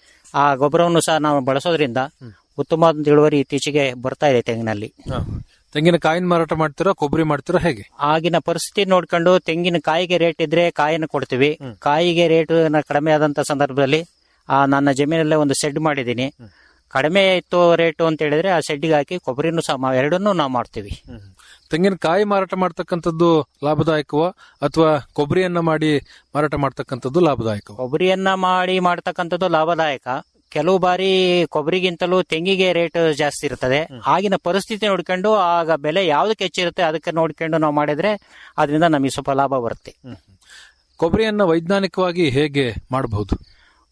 ಆ ಗೊಬ್ಬರವನ್ನು ಸಹ ನಾವು ಬಳಸೋದ್ರಿಂದ ಉತ್ತಮವಾದ ಇಳುವರಿ ಇತ್ತೀಚೆಗೆ ಬರ್ತಾ ಇದೆ ತೆಂಗಿನಲ್ಲಿ ತೆಂಗಿನ ಕಾಯಿನ ಮಾರಾಟ ಮಾಡ್ತೀರಾ ಕೊಬ್ಬರಿ ಮಾಡ್ತೀರಾ ಹೇಗೆ ಆಗಿನ ಪರಿಸ್ಥಿತಿ ನೋಡ್ಕೊಂಡು ತೆಂಗಿನ ಕಾಯಿಗೆ ರೇಟ್ ಇದ್ರೆ ಕಾಯಿನ ಕೊಡ್ತೀವಿ ಕಾಯಿಗೆ ರೇಟ್ ಕಡಿಮೆ ಆದಂತ ಸಂದರ್ಭದಲ್ಲಿ ಆ ನನ್ನ ಜಮೀನಲ್ಲೇ ಒಂದು ಶೆಡ್ ಮಾಡಿದ್ದೀನಿ ಕಡಿಮೆ ಇತ್ತು ರೇಟು ಅಂತ ಹೇಳಿದ್ರೆ ಆ ಶೆಡ್ಡಿಗೆ ಹಾಕಿ ಕೊಬ್ಬರಿನೂ ಸಹ ಮಾ- ಎರಡನ್ನೂ ನಾವು ಮಾಡ್ತೀವಿ ತೆಂಗಿನ ಕಾಯಿ ಮಾರಾಟ ಮಾಡ್ತಕ್ಕಂಥದ್ದು ಲಾಭದಾಯಕವೋ ಅಥವಾ ಕೊಬ್ಬರಿಯನ್ನ ಮಾಡಿ ಮಾರಾಟ ಮಾಡ್ತಕ್ಕಂಥದ್ದು ಲಾಭದಾಯಕವೋ ಕೊಬ್ಬರಿಯನ್ನ ಮಾಡಿ ಮಾಡ್ತಕ್ಕಂಥದ್ದು ಲಾಭದಾಯಕ ಕೆಲವು ಬಾರಿ ಕೊಬ್ಬರಿಗಿಂತಲೂ ತೆಂಗಿಗೆ ರೇಟ್ ಜಾಸ್ತಿ ಇರ್ತದೆ ಆಗಿನ ಪರಿಸ್ಥಿತಿ ನೋಡ್ಕೊಂಡು ಆಗ ಬೆಲೆ ಯಾವ್ದಕ್ಕೆ ಹೆಚ್ಚಿರುತ್ತೆ ಅದಕ್ಕೆ ನೋಡ್ಕೊಂಡು ನಾವು ಮಾಡಿದ್ರೆ ಅದರಿಂದ ನಮಗೆ ಸ್ವಲ್ಪ ಲಾಭ ಬರುತ್ತೆ ಕೊಬ್ಬರಿಯನ್ನ ವೈಜ್ಞಾನಿಕವಾಗಿ ಹೇಗೆ ಮಾಡಬಹುದು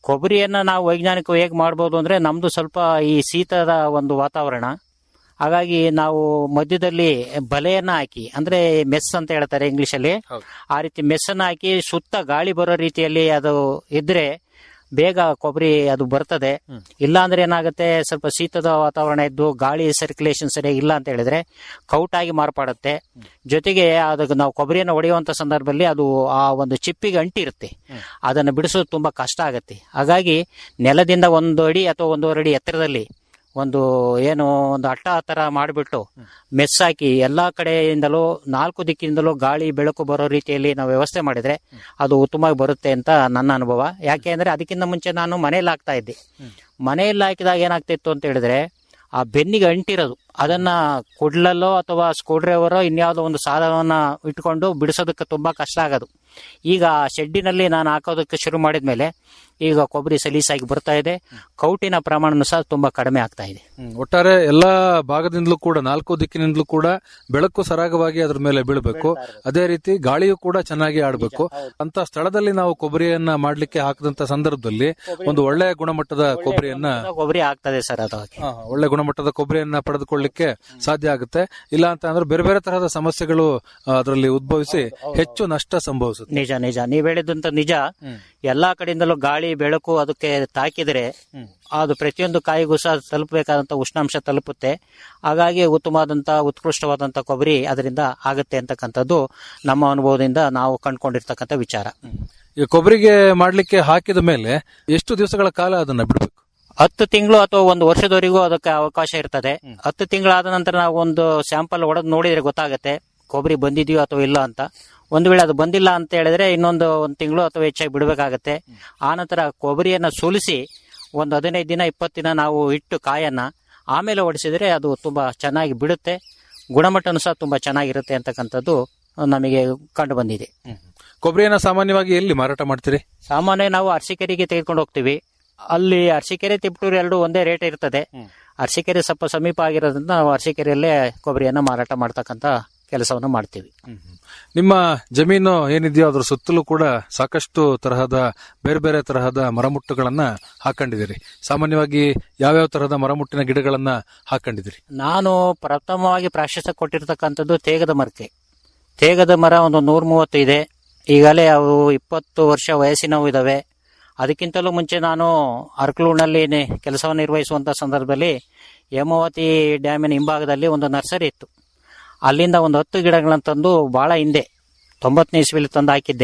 ಕೊಬ್ಬರಿಯನ್ನ ನಾವು ವೈಜ್ಞಾನಿಕ ಹೇಗೆ ಮಾಡ್ಬೋದು ಅಂದ್ರೆ ನಮ್ದು ಸ್ವಲ್ಪ ಈ ಶೀತದ ಒಂದು ವಾತಾವರಣ ಹಾಗಾಗಿ ನಾವು ಮಧ್ಯದಲ್ಲಿ ಬಲೆಯನ್ನ ಹಾಕಿ ಅಂದ್ರೆ ಮೆಸ್ ಅಂತ ಹೇಳ್ತಾರೆ ಇಂಗ್ಲಿಷ್ ಅಲ್ಲಿ ಆ ರೀತಿ ಮೆಸ್ ಅನ್ನ ಹಾಕಿ ಸುತ್ತ ಗಾಳಿ ಬರೋ ರೀತಿಯಲ್ಲಿ ಅದು ಇದ್ರೆ ಬೇಗ ಕೊಬ್ಬರಿ ಅದು ಬರ್ತದೆ ಇಲ್ಲ ಅಂದ್ರೆ ಏನಾಗುತ್ತೆ ಸ್ವಲ್ಪ ಶೀತದ ವಾತಾವರಣ ಇದ್ದು ಗಾಳಿ ಸರ್ಕ್ಯುಲೇಷನ್ ಸರಿಯಾಗಿ ಇಲ್ಲ ಅಂತ ಹೇಳಿದ್ರೆ ಕೌಟಾಗಿ ಮಾರ್ಪಾಡುತ್ತೆ ಜೊತೆಗೆ ಅದಕ್ಕೆ ನಾವು ಕೊಬ್ಬರಿಯನ್ನು ಹೊಡೆಯುವಂತ ಸಂದರ್ಭದಲ್ಲಿ ಅದು ಆ ಒಂದು ಚಿಪ್ಪಿಗೆ ಅಂಟಿರುತ್ತೆ ಅದನ್ನು ಬಿಡಿಸೋದು ತುಂಬಾ ಕಷ್ಟ ಆಗುತ್ತೆ ಹಾಗಾಗಿ ನೆಲದಿಂದ ಒಂದು ಅಡಿ ಅಥವಾ ಒಂದೂವರೆ ಅಡಿ ಎತ್ತರದಲ್ಲಿ ಒಂದು ಏನು ಒಂದು ಅಟ್ಟ ತರ ಮಾಡಿಬಿಟ್ಟು ಮೆಸ್ ಹಾಕಿ ಎಲ್ಲಾ ಕಡೆಯಿಂದಲೂ ನಾಲ್ಕು ದಿಕ್ಕಿನಿಂದಲೂ ಗಾಳಿ ಬೆಳಕು ಬರೋ ರೀತಿಯಲ್ಲಿ ನಾವು ವ್ಯವಸ್ಥೆ ಮಾಡಿದ್ರೆ ಅದು ಉತ್ತಮವಾಗಿ ಬರುತ್ತೆ ಅಂತ ನನ್ನ ಅನುಭವ ಯಾಕೆ ಅಂದ್ರೆ ಅದಕ್ಕಿಂತ ಮುಂಚೆ ನಾನು ಮನೆಯಲ್ಲಿ ಹಾಕ್ತಾ ಇದ್ದೆ ಮನೆಯಲ್ಲಿ ಹಾಕಿದಾಗ ಏನಾಗ್ತಿತ್ತು ಅಂತ ಹೇಳಿದ್ರೆ ಆ ಬೆನ್ನಿಗೆ ಅಂಟಿರೋದು ಅದನ್ನ ಕುಡ್ಲಲ್ಲೋ ಅಥವಾ ಸ್ಕ್ರೂ ಡ್ರೈವರೋ ಇನ್ಯಾವುದೋ ಒಂದು ಸಾಧನವನ್ನ ಇಟ್ಕೊಂಡು ಬಿಡಿಸೋದಕ್ಕೆ ತುಂಬಾ ಕಷ್ಟ ಆಗೋದು ಈಗ ಶೆಡ್ಡಿನಲ್ಲಿ ನಾನು ಹಾಕೋದಕ್ಕೆ ಶುರು ಮಾಡಿದ್ಮೇಲೆ ಈಗ ಕೊಬ್ಬರಿ ಸಲೀಸಾಗಿ ಬರ್ತಾ ಇದೆ ಕೌಟಿನ ಪ್ರಮಾಣನೂ ಸಹ ತುಂಬಾ ಕಡಿಮೆ ಆಗ್ತಾ ಇದೆ ಹ್ಮ್. ಒಟ್ಟಾರೆ ಎಲ್ಲಾ ಭಾಗದಿಂದಲೂ ಕೂಡ ನಾಲ್ಕು ದಿಕ್ಕಿನಿಂದಲೂ ಕೂಡ ಬೆಳಕು ಸರಾಗವಾಗಿ ಅದ್ರ ಮೇಲೆ ಬೀಳಬೇಕು ಅದೇ ರೀತಿ ಗಾಳಿಯು ಕೂಡ ಚೆನ್ನಾಗಿ ಆಡಬೇಕು ಅಂತ ಸ್ಥಳದಲ್ಲಿ ನಾವು ಕೊಬ್ಬರಿಯನ್ನ ಮಾಡ್ಲಿಕ್ಕೆ ಹಾಕದಂತ ಸಂದರ್ಭದಲ್ಲಿ ಒಂದು ಒಳ್ಳೆ ಗುಣಮಟ್ಟದ ಕೊಬ್ಬರಿಯನ್ನ ಕೊಬ್ಬರಿ ಆಗ್ತದೆ ಸರ್ ಅದು ಹಾ, ಒಳ್ಳೆ ಗುಣಮಟ್ಟದ ಕೊಬ್ಬರಿಯನ್ನ ಪಡೆದುಕೊಳ್ಳಿಕ್ಕೆ ಸಾಧ್ಯ ಆಗುತ್ತೆ ಇಲ್ಲ ಅಂತ ಅಂದ್ರೆ ಬೇರೆ ಬೇರೆ ತರಹದ ಸಮಸ್ಯೆಗಳು ಅದರಲ್ಲಿ ಉದ್ಭವಿಸಿ ಹೆಚ್ಚು ನಷ್ಟ ಸಂಭವಿಸುತ್ತೆ ನಿಜ ನಿಜ ನೀವ್ ಹೇಳಿದಂತ ನಿಜ ಎಲ್ಲಾ ಕಡೆಯಿಂದಲೂ ಗಾಳಿ ಬೆಳಕು ಅದಕ್ಕೆ ತಾಕಿದ್ರೆ ಅದು ಪ್ರತಿಯೊಂದು ಕಾಯಿಗೂ ಸಹ ತಲುಪಬೇಕಾದಂತ ಉಷ್ಣಾಂಶ ತಲುಪುತ್ತೆ ಹಾಗಾಗಿ ಉತ್ತಮವಾದಂತ ಉತ್ಕೃಷ್ಟವಾದಂತ ಕೊಬ್ಬರಿ ಅದರಿಂದ ಆಗುತ್ತೆ ಅಂತಕ್ಕಂಥದ್ದು ನಮ್ಮ ಅನುಭವದಿಂದ ನಾವು ಕಂಡುಕೊಂಡಿರ್ತಕ್ಕಂಥ ವಿಚಾರ ಈ ಕೊಬ್ಬರಿಗೆ ಮಾಡ್ಲಿಕ್ಕೆ ಹಾಕಿದ ಮೇಲೆ ಎಷ್ಟು ದಿವಸಗಳ ಕಾಲ ಅದನ್ನ ಬಿಡಬೇಕು ಹತ್ತು ತಿಂಗಳು ಅಥವಾ ಒಂದು ವರ್ಷದವರೆಗೂ ಅದಕ್ಕೆ ಅವಕಾಶ ಇರ್ತದೆ ಹತ್ತು ತಿಂಗಳಾದ ನಂತರ ನಾವು ಒಂದು ಸ್ಯಾಂಪಲ್ ಹೊಡೆದು ನೋಡಿದ್ರೆ ಗೊತ್ತಾಗುತ್ತೆ ಕೊಬ್ಬರಿ ಬಂದಿದೆಯೋ ಅಥವಾ ಇಲ್ಲ ಅಂತ ಒಂದು ವೇಳೆ ಅದು ಬಂದಿಲ್ಲ ಅಂತ ಹೇಳಿದ್ರೆ ಇನ್ನೊಂದು ಒಂದು ತಿಂಗಳು ಅಥವಾ ಹೆಚ್ಚಾಗಿ ಬಿಡಬೇಕಾಗತ್ತೆ ಆನಂತರ ಕೊಬ್ಬರಿಯನ್ನ ಸುಲಿಸಿ ಒಂದು ಹದಿನೈದು ದಿನ ಇಪ್ಪತ್ತು ದಿನ ನಾವು ಇಟ್ಟು ಕಾಯನ್ನ ಆಮೇಲೆ ಹೊಡಿಸಿದ್ರೆ ಅದು ತುಂಬಾ ಚೆನ್ನಾಗಿ ಬಿಡುತ್ತೆ ಗುಣಮಟ್ಟನೂ ಸಹ ತುಂಬಾ ಚೆನ್ನಾಗಿರುತ್ತೆ ಅಂತಕ್ಕಂಥದ್ದು ನಮಗೆ ಕಂಡು ಬಂದಿದೆ ಕೊಬ್ಬರಿಯನ್ನ ಸಾಮಾನ್ಯವಾಗಿ ಎಲ್ಲಿ ಮಾರಾಟ ಮಾಡ್ತೀರಿ ಸಾಮಾನ್ಯ ನಾವು ಅರಸೀಕೆರೆಗೆ ತೆಗೆದುಕೊಂಡು ಹೋಗ್ತೀವಿ ಅಲ್ಲಿ ಅರಸೀಕೆರೆ ತಿಪ್ಟೂರು ಎರಡು ಒಂದೇ ರೇಟ್ ಇರ್ತದೆ ಅರಸೀಕೆರೆ ಸ್ವಲ್ಪ ಸಮೀಪ ಆಗಿರೋದ್ರಿಂದ ನಾವು ಅರಸೀಕೆರೆಯಲ್ಲೇ ಕೊಬ್ಬರಿಯನ್ನ ಮಾರಾಟ ಮಾಡ್ತಕ್ಕಂಥ ಕೆಲಸವನ್ನು ಮಾಡ್ತೀವಿ ನಿಮ್ಮ ಜಮೀನು ಏನಿದೆಯೋ ಅದ್ರ ಸುತ್ತಲೂ ಕೂಡ ಸಾಕಷ್ಟು ತರಹದ ಬೇರೆ ಬೇರೆ ತರಹದ ಮರಮುಟ್ಟುಗಳನ್ನ ಹಾಕೊಂಡಿದ್ದೀರಿ ಸಾಮಾನ್ಯವಾಗಿ ಯಾವ್ಯಾವ ತರಹದ ಮರಮುಟ್ಟಿನ ಗಿಡಗಳನ್ನ ಹಾಕೊಂಡಿದ್ದೀರಿ ನಾನು ಪ್ರಥಮವಾಗಿ ಪ್ರಾಶಸ್ತ್ಯ ಕೊಟ್ಟಿರ್ತಕ್ಕಂಥದ್ದು ತೇಗದ ಮರಕ್ಕೆ ತೇಗದ ಮರ ಒಂದು ನೂರ ಮೂವತ್ತು ಇದೆ ಈಗಲೇ ಅವು ಇಪ್ಪತ್ತು ವರ್ಷ ವಯಸ್ಸಿನವು ಇದಾವೆ ಅದಕ್ಕಿಂತಲೂ ಮುಂಚೆ ನಾನು ಅರ್ಕಲೂರಿನಲ್ಲಿ ಕೆಲಸವನ್ನು ನಿರ್ವಹಿಸುವಂತ ಸಂದರ್ಭದಲ್ಲಿ ಹೇಮಾವತಿ ಡ್ಯಾಮಿನ ಹಿಂಭಾಗದಲ್ಲಿ ಒಂದು ನರ್ಸರಿ ಇತ್ತು ಅಲ್ಲಿಂದ ಒಂದು ಹತ್ತು ಗಿಡಗಳನ್ನು ತಂದು ಬಹಳ ಹಿಂದೆ ತೊಂಬತ್ತನೇ ಇಸ್ವಿಲಿ ತಂದು ಹಾಕಿದ್ದೆ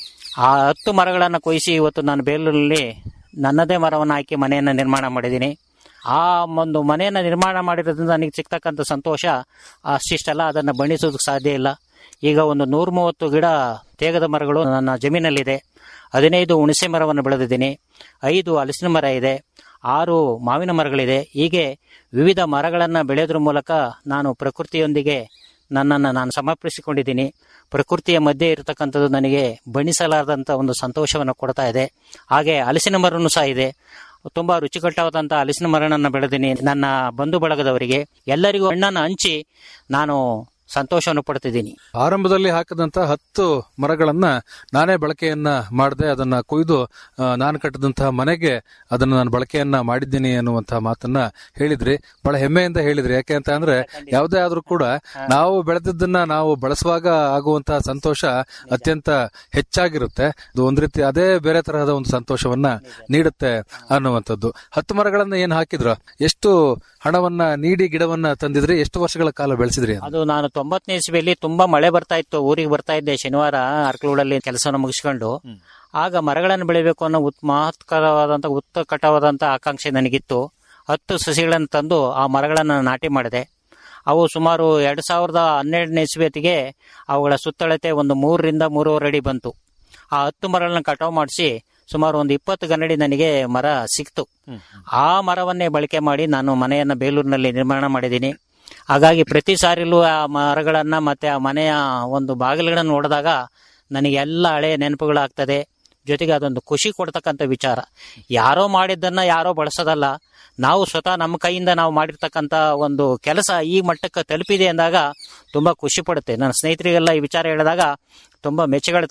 ಆ ಹತ್ತು ಮರಗಳನ್ನು ಕೊಯ್ಸಿ ಇವತ್ತು ನಾನು ಬೇಲೂರಲ್ಲಿ ನನ್ನದೇ ಮರವನ್ನು ಹಾಕಿ ಮನೆಯನ್ನು ನಿರ್ಮಾಣ ಮಾಡಿದ್ದೀನಿ ಆ ಒಂದು ಮನೆಯನ್ನು ನಿರ್ಮಾಣ ಮಾಡಿರೋದ್ರಿಂದ ನನಗೆ ಸಿಗ್ತಕ್ಕಂಥ ಸಂತೋಷ ಅಷ್ಟಿಷ್ಟಲ್ಲ ಅದನ್ನು ಬಣ್ಣಿಸೋದಕ್ಕೆ ಸಾಧ್ಯ ಇಲ್ಲ ಈಗ ಒಂದು ನೂರ ಮೂವತ್ತು ಗಿಡ ತೇಗದ ಮರಗಳು ನನ್ನ ಜಮೀನಲ್ಲಿದೆ ಹದಿನೈದು ಹುಣಸೆ ಮರವನ್ನು ಬೆಳೆದಿದ್ದೀನಿ ಐದು ಹಲಸಿನ ಮರ ಇದೆ ಆರು ಮಾವಿನ ಮರಗಳಿದೆ ಹೀಗೆ ವಿವಿಧ ಮರಗಳನ್ನು ಬೆಳೆಯೋದ್ರ ಮೂಲಕ ನಾನು ಪ್ರಕೃತಿಯೊಂದಿಗೆ ನನ್ನನ್ನು ನಾನು ಸಮರ್ಪಿಸಿಕೊಂಡಿದ್ದೀನಿ ಪ್ರಕೃತಿಯ ಮಧ್ಯೆ ಇರತಕ್ಕಂಥದ್ದು ನನಗೆ ಬಣ್ಣಿಸಲಾರದಂಥ ಒಂದು ಸಂತೋಷವನ್ನು ಕೊಡ್ತಾ ಇದೆ ಹಾಗೆ ಹಲಸಿನ ಮರನೂ ಸಹ ಇದೆ ತುಂಬಾ ರುಚಿಕಟ್ಟವಾದಂಥ ಹಲಸಿನ ಮರನನ್ನು ಬೆಳೆದೀನಿ ನನ್ನ ಬಂಧು ಬಳಗದವರಿಗೆ ಎಲ್ಲರಿಗೂ ಹಣ್ಣನ್ನು ಹಂಚಿ ನಾನು ಸಂತೋಷವನ್ನು ಪಡ್ತಿದ್ದೀನಿ ಆರಂಭದಲ್ಲಿ ಹಾಕಿದಂತ ಹತ್ತು ಮರಗಳನ್ನ ನಾನೇ ಬಳಕೆಯನ್ನ ಮಾಡದೆ ಅದನ್ನ ಕೊಯ್ದು ಆ, ನಾನು ಕಟ್ಟಿದಂತಹ ಮನೆಗೆ ಅದನ್ನ ನಾನು ಬಳಕೆಯನ್ನ ಮಾಡಿದ್ದೀನಿ ಅನ್ನುವಂತಹ ಮಾತನ್ನ ಹೇಳಿದ್ರಿ ಬಹಳ ಹೆಮ್ಮೆಯಿಂದ ಹೇಳಿದ್ರಿ ಯಾಕೆ ಅಂತ ಅಂದ್ರೆ ಯಾವುದೇ ಆದ್ರೂ ಕೂಡ ನಾವು ಬೆಳೆದಿದ್ದನ್ನ ನಾವು ಬಳಸುವಾಗ ಆಗುವಂತಹ ಸಂತೋಷ ಅತ್ಯಂತ ಹೆಚ್ಚಾಗಿರುತ್ತೆ ಅದು ಒಂದ್ ರೀತಿ ಅದೇ ಬೇರೆ ತರಹದ ಒಂದು ಸಂತೋಷವನ್ನ ನೀಡುತ್ತೆ ಅನ್ನುವಂಥದ್ದು ಹತ್ತು ಮರಗಳನ್ನ ಏನ್ ಹಾಕಿದ್ರ ಎಷ್ಟು ಹಣವನ್ನ ನೀಡಿ ಗಿಡವನ್ನ ತಂದಿದ್ರಿ ಎಷ್ಟು ವರ್ಷಗಳ ಕಾಲ ಬೆಳೆಸಿದ್ರಿ ಅಂತ? ಅದು ನಾನು ತೊಂಬತ್ತನೇ ಇಸ್ವಿಯಲ್ಲಿ ತುಂಬಾ ಮಳೆ ಬರ್ತಾ ಇತ್ತು ಊರಿಗೆ ಬರ್ತಾ ಇದ್ದೆ ಶನಿವಾರ ಅರ್ಕಲೂಡಲ್ಲಿ ಕೆಲಸವನ್ನು ಮುಗಿಸ್ಕೊಂಡು ಆಗ ಮರಗಳನ್ನು ಬೆಳಿಬೇಕು ಅನ್ನೋ ಉತ್ ಮಹತ್ಕರವಾದಂತ ಉತ್ಕಟವಾದಂತ ಆಕಾಂಕ್ಷೆ ನನಗಿತ್ತು ಹತ್ತು ಸಸಿಗಳನ್ನು ತಂದು ಆ ಮರಗಳನ್ನು ನಾಟಿ ಮಾಡಿದೆ ಅವು ಸುಮಾರು ಎರಡ್ ಸಾವಿರದ ಹನ್ನೆರಡನೇ ಇಸ್ವಿಯತಿಗೆ ಅವುಗಳ ಸುತ್ತಳತೆ ಒಂದು ಮೂರರಿಂದ ಮೂರುವರೆ ಅಡಿ ಬಂತು ಆ ಹತ್ತು ಮರಗಳನ್ನು ಕಟಾವು ಮಾಡಿಸಿ ಸುಮಾರು ಒಂದು ಇಪ್ಪತ್ತು ಗನ್ನಡಿ ನನಗೆ ಮರ ಸಿಕ್ತು ಆ ಮರವನ್ನೇ ಬಳಕೆ ಮಾಡಿ ನಾನು ಮನೆಯನ್ನ ಬೇಲೂರಿನಲ್ಲಿ ನಿರ್ಮಾಣ ಮಾಡಿದ್ದೀನಿ ಹಾಗಾಗಿ ಪ್ರತಿ ಸಾರಿಲೂ ಆ ಮರಗಳನ್ನ ಮತ್ತೆ ಆ ಮನೆಯ ಒಂದು ಬಾಗಿಲುಗಳನ್ನು ನೋಡಿದಾಗ ನನಗೆ ಎಲ್ಲ ಹಳೆಯ ನೆನಪುಗಳಾಗ್ತದೆ ಜೊತೆಗೆ ಅದೊಂದು ಖುಷಿ ಕೊಡ್ತಕ್ಕಂಥ ವಿಚಾರ ಯಾರೋ ಮಾಡಿದ್ದನ್ನ ಯಾರೋ ಬಳಸೋದಲ್ಲ ನಾವು ಸ್ವತಃ ನಮ್ಮ ಕೈಯಿಂದ ನಾವು ಮಾಡಿರ್ತಕ್ಕಂಥ ಒಂದು ಕೆಲಸ ಈ ಮಟ್ಟಕ್ಕೆ ತಲುಪಿದೆ ಅಂದಾಗ ತುಂಬಾ ಖುಷಿ ಪಡುತ್ತೆ ನನ್ನ ಸ್ನೇಹಿತರಿಗೆಲ್ಲ ಈ ವಿಚಾರ ಹೇಳಿದಾಗ ತುಂಬಾ ಮೆಚ್ಚುಗಳ್ತಾರೆ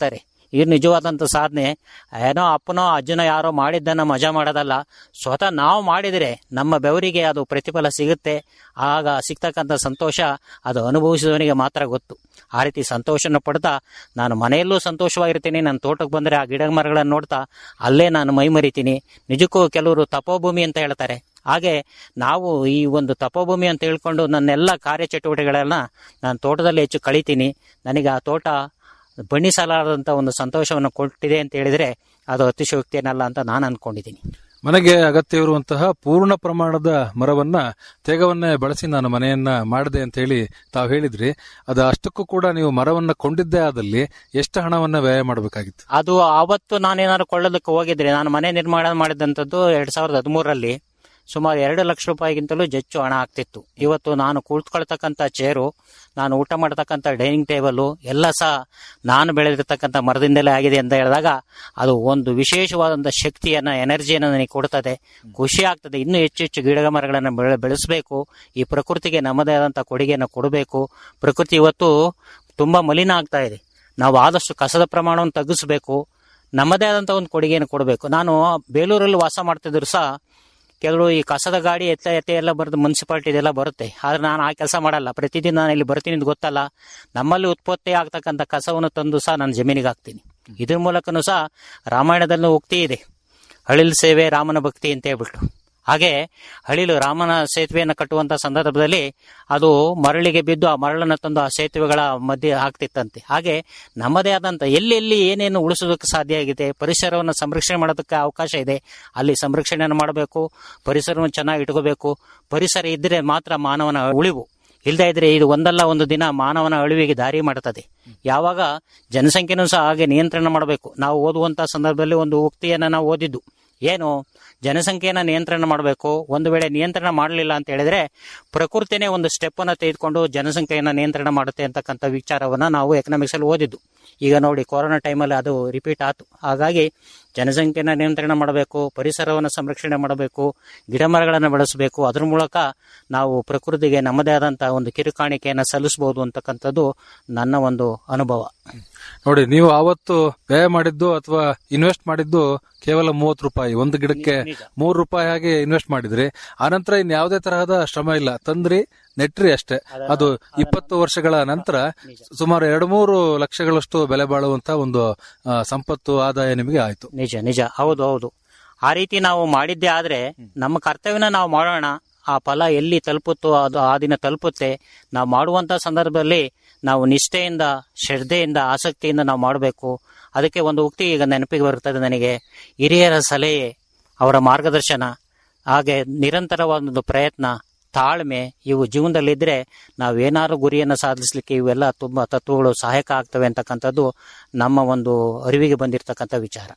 ಇದು ನಿಜವಾದಂಥ ಸಾಧನೆ ಏನೋ ಅಪ್ಪನೋ ಅಜ್ಜನೋ ಯಾರೋ ಮಾಡಿದ್ದನ್ನ ಮಜಾ ಮಾಡೋದಲ್ಲ ಸ್ವತಃ ನಾವು ಮಾಡಿದರೆ ನಮ್ಮ ಬೆವರಿಗೆ ಅದು ಪ್ರತಿಫಲ ಸಿಗುತ್ತೆ ಆಗ ಸಿಗ್ತಕ್ಕಂಥ ಸಂತೋಷ ಅದು ಅನುಭವಿಸಿದವನಿಗೆ ಮಾತ್ರ ಗೊತ್ತು ಆ ರೀತಿ ಸಂತೋಷನ ಪಡ್ತಾ ನಾನು ಮನೆಯಲ್ಲೂ ಸಂತೋಷವಾಗಿರ್ತೀನಿ ನನ್ನ ತೋಟಕ್ಕೆ ಬಂದರೆ ಆ ಗಿಡ ಮರಗಳನ್ನು ನೋಡ್ತಾ ಅಲ್ಲೇ ನಾನು ಮೈ ಮರಿತೀನಿ ನಿಜಕ್ಕೂ ಕೆಲವರು ತಪೋಭೂಮಿ ಅಂತ ಹೇಳ್ತಾರೆ ಹಾಗೆ ನಾವು ಈ ಒಂದು ತಪೋಭೂಮಿ ಅಂತ ಹೇಳ್ಕೊಂಡು ನನ್ನೆಲ್ಲ ಕಾರ್ಯಚಟುವಟಿಕೆಗಳನ್ನ ನಾನು ತೋಟದಲ್ಲಿ ಹೆಚ್ಚು ಕಳಿತೀನಿ ನನಗೆ ಆ ತೋಟ ಬಣ್ಣಿಸಲಾರದಂಥ ಒಂದು ಸಂತೋಷವನ್ನು ಕೊಟ್ಟಿದೆ ಅಂತ ಹೇಳಿದರೆ ಅದು ಅತಿಶಯೋಕ್ತಿ ಏನಲ್ಲ ಅಂತ ನಾನು ಅಂದ್ಕೊಂಡಿದ್ದೀನಿ ಮನೆಗೆ ಅಗತ್ಯವಿರುವಂತಹ ಪೂರ್ಣ ಪ್ರಮಾಣದ ಮರವನ್ನ ತೇಗವನ್ನೇ ಬಳಸಿ ನಾನು ಮನೆಯನ್ನ ಮಾಡಿದೆ ಅಂತ ಹೇಳಿ ತಾವು ಹೇಳಿದ್ರಿ ಅದು ಅಷ್ಟಕ್ಕೂ ಕೂಡ ನೀವು ಮರವನ್ನ ಕೊಂಡಿದ್ದೇ ಆದಲ್ಲಿ ಎಷ್ಟು ಹಣವನ್ನ ವ್ಯಯ ಮಾಡಬೇಕಾಗಿತ್ತು ಅದು ಆವತ್ತು ನಾನೇನಾದ್ರು ಕೊಳ್ಳೋದಕ್ಕೆ ಹೋಗಿದ್ರೆ ನಾನು ಮನೆ ನಿರ್ಮಾಣ ಮಾಡಿದಂಥದ್ದು ಎರಡ್ ಸಾವಿರದ ಹದಿಮೂರರಲ್ಲಿ ಸುಮಾರು ಎರಡು ಲಕ್ಷ ರೂಪಾಯಿಗಿಂತಲೂ ಹೆಚ್ಚು ಹಣ ಆಗ್ತಿತ್ತು ಇವತ್ತು ನಾನು ಕುಳಿತುಕೊಳ್ತಕ್ಕಂಥ ಚೇರು ನಾನು ಊಟ ಮಾಡತಕ್ಕಂಥ ಡೈನಿಂಗ್ ಟೇಬಲು ಎಲ್ಲ ಸಹ ನಾನು ಬೆಳೆದಿರ್ತಕ್ಕಂಥ ಮರದಿಂದಲೇ ಆಗಿದೆ ಅಂತ ಹೇಳಿದಾಗ ಅದು ಒಂದು ವಿಶೇಷವಾದಂಥ ಶಕ್ತಿಯನ್ನ ಎನರ್ಜಿಯನ್ನು ನನಗೆ ಕೊಡ್ತದೆ ಖುಷಿ ಆಗ್ತದೆ ಇನ್ನೂ ಹೆಚ್ಚು ಹೆಚ್ಚು ಗಿಡ ಮರಗಳನ್ನು ಬೆಳೆ ಬೆಳೆಸಬೇಕು ಈ ಪ್ರಕೃತಿಗೆ ನಮ್ಮದೇ ಆದಂಥ ಕೊಡುಗೆಯನ್ನು ಕೊಡಬೇಕು ಪ್ರಕೃತಿ ಇವತ್ತು ತುಂಬಾ ಮಲಿನ ಆಗ್ತಾ ಇದೆ ನಾವು ಆದಷ್ಟು ಕಸದ ಪ್ರಮಾಣವನ್ನು ತಗ್ಗಿಸ್ಬೇಕು ನಮ್ಮದೇ ಆದಂಥ ಒಂದು ಕೊಡುಗೆಯನ್ನು ಕೊಡಬೇಕು ನಾನು ಬೇಲೂರಲ್ಲಿ ವಾಸ ಮಾಡ್ತಿದ್ರು ಸಹ ಕೆಲವರು ಈ ಕಸದ ಗಾಡಿ ಎತ್ತ ಎತ್ತ ಎಲ್ಲ ಬರುತ್ತೆ ಮುನ್ಸಿಪಾಲ್ಟಿ ಇದೆಲ್ಲ ಬರುತ್ತೆ ಆದ್ರೆ ನಾನು ಆ ಕೆಲಸ ಮಾಡಲ್ಲ ಪ್ರತಿದಿನ ನಾನು ಇಲ್ಲಿ ಬರ್ತೀನಿ ಅಂತ ಗೊತ್ತಲ್ಲ ನಮ್ಮಲ್ಲಿ ಉತ್ಪತ್ತಿ ಆಗ್ತಕ್ಕಂಥ ಕಸವನ್ನು ತಂದು ಸಹ ನಾನು ಜಮೀನಿಗೆ ಹಾಕ್ತೀನಿ ಇದ್ರ ಮೂಲಕನೂ ಸಹ ರಾಮಾಯಣದಲ್ಲೂ ಉಕ್ತಿ ಇದೆ ಹಳಿಲ್ ಸೇವೆ ರಾಮನ ಭಕ್ತಿ ಅಂತ ಹೇಳ್ಬಿಟ್ಟು ಹಾಗೆ ಹಳಿಲು ರಾಮನ ಸೇತುವೆಯನ್ನು ಕಟ್ಟುವಂತ ಸಂದರ್ಭದಲ್ಲಿ ಅದು ಮರಳಿಗೆ ಬಿದ್ದು ಆ ಮರಳನ್ನು ತಂದು ಆ ಸೇತುವೆಗಳ ಮಧ್ಯೆ ಹಾಕ್ತಿತ್ತಂತೆ ಹಾಗೆ ನಮ್ಮದೇ ಆದಂತ ಎಲ್ಲೆಲ್ಲಿ ಏನೇನು ಉಳಿಸೋದಕ್ಕೆ ಸಾಧ್ಯ ಆಗಿದೆ ಪರಿಸರವನ್ನು ಸಂರಕ್ಷಣೆ ಮಾಡೋದಕ್ಕೆ ಅವಕಾಶ ಇದೆ ಅಲ್ಲಿ ಸಂರಕ್ಷಣೆಯನ್ನು ಮಾಡಬೇಕು ಪರಿಸರವನ್ನು ಚೆನ್ನಾಗಿ ಇಟ್ಕೋಬೇಕು ಪರಿಸರ ಇದ್ರೆ ಮಾತ್ರ ಮಾನವನ ಉಳಿವು ಇಲ್ಲದೇ ಇದ್ರೆ ಇದು ಒಂದಲ್ಲ ಒಂದು ದಿನ ಮಾನವನ ಅಳಿವಿಗೆ ದಾರಿ ಮಾಡುತ್ತದೆ ಯಾವಾಗ ಜನಸಂಖ್ಯೆನೂ ಸಹ ಹಾಗೆ ನಿಯಂತ್ರಣ ಮಾಡಬೇಕು ನಾವು ಓದುವಂತ ಸಂದರ್ಭದಲ್ಲಿ ಒಂದು ಉಕ್ತಿಯನ್ನ ನಾವು ಓದಿದ್ದು ಏನು ಜನಸಂಖ್ಯೆಯನ್ನ ನಿಯಂತ್ರಣ ಮಾಡಬೇಕು ಒಂದು ವೇಳೆ ನಿಯಂತ್ರಣ ಮಾಡಲಿಲ್ಲ ಅಂತ ಹೇಳಿದ್ರೆ ಪ್ರಕೃತಿನೇ ಒಂದು ಸ್ಟೆಪ್ ಅನ್ನ ತೆಗೆದುಕೊಂಡು ಜನಸಂಖ್ಯೆಯನ್ನ ನಿಯಂತ್ರಣ ಮಾಡುತ್ತೆ ಅಂತಕ್ಕಂಥ ವಿಚಾರವನ್ನ ನಾವು ಎಕನಾಮಿಕ್ಸ್ ಅಲ್ಲಿ ಓದಿದ್ದು ಈಗ ನೋಡಿ ಕೊರೋನಾ ಟೈಮಲ್ಲಿ ಅದು ರಿಪೀಟ್ ಆಯ್ತು ಹಾಗಾಗಿ ಜನಸಂಖ್ಯೆನ ನಿಯಂತ್ರಣ ಮಾಡಬೇಕು ಪರಿಸರವನ್ನು ಸಂರಕ್ಷಣೆ ಮಾಡಬೇಕು ಗಿಡ ಮರಗಳನ್ನು ಬೆಳೆಸಬೇಕು ಅದ್ರ ಮೂಲಕ ನಾವು ಪ್ರಕೃತಿಗೆ ನಮ್ಮದೇ ಆದಂತಹ ಒಂದು ಕಿರುಕಾಣಿಕೆಯನ್ನು ಸಲ್ಲಿಸಬಹುದು ಅಂತಕ್ಕಂಥದ್ದು ನನ್ನ ಒಂದು ಅನುಭವ ನೋಡಿ ನೀವು ಆವತ್ತು ವ್ಯಯ ಮಾಡಿದ್ದು ಅಥವಾ ಇನ್ವೆಸ್ಟ್ ಮಾಡಿದ್ದು ಕೇವಲ ಮೂವತ್ತು ರೂಪಾಯಿ ಒಂದು ಗಿಡಕ್ಕೆ ಮೂರು ರೂಪಾಯಿ ಹಾಗೆ ಇನ್ವೆಸ್ಟ್ ಮಾಡಿದ್ರಿ ಆನಂತರ ಇನ್ ಯಾವುದೇ ತರಹದ ಶ್ರಮ ಇಲ್ಲ ತಂದ್ರಿ ನೆಟ್ರಿ ಅಷ್ಟೇ ಅದು ಇಪ್ಪತ್ತು ವರ್ಷಗಳ ನಂತರ ಸುಮಾರು ಎರಡು ಮೂರು ಲಕ್ಷಗಳಷ್ಟು ಬೆಲೆ ಬಾಳುವಂತ ಒಂದು ಆ, ಸಂಪತ್ತು ಆದಾಯ ನಿಮಗೆ ಆಯ್ತು ನಿಜ ನಿಜ ಹೌದು ಹೌದು ಆ ರೀತಿ ನಾವು ಮಾಡಿದ್ದೇ ಆದ್ರೆ ನಮ್ಮ ಕರ್ತವ್ಯನ ನಾವು ಮಾಡೋಣ ಆ ಫಲ ಎಲ್ಲಿ ತಲುಪುತ್ತೋ ಅದು ಆ ದಿನ ತಲುಪುತ್ತೆ ನಾವು ಮಾಡುವಂತ ಸಂದರ್ಭದಲ್ಲಿ ನಾವು ನಿಷ್ಠೆಯಿಂದ ಶ್ರದ್ಧೆಯಿಂದ ಆಸಕ್ತಿಯಿಂದ ನಾವು ಮಾಡಬೇಕು ಅದಕ್ಕೆ ಒಂದು ಉಕ್ತಿ ಈಗ ನೆನಪಿಗೆ ಬರುತ್ತದೆ ನನಗೆ ಹಿರಿಯರ ಸಲಹೆ ಅವರ ಮಾರ್ಗದರ್ಶನ ಹಾಗೆ ನಿರಂತರವಾದ ಒಂದು ಪ್ರಯತ್ನ ತಾಳ್ಮೆ ಇವು ಜೀವನದಲ್ಲಿದ್ದರೆ ನಾವೇನಾದ್ರು ಗುರಿಯನ್ನು ಸಾಧಿಸಲಿಕ್ಕೆ ಇವೆಲ್ಲ ತುಂಬಾ ತತ್ವಗಳು ಸಹಾಯಕ ಆಗ್ತವೆ ಅಂತಕ್ಕಂಥದ್ದು ನಮ್ಮ ಒಂದು ಅರಿವಿಗೆ ಬಂದಿರತಕ್ಕಂಥ ವಿಚಾರ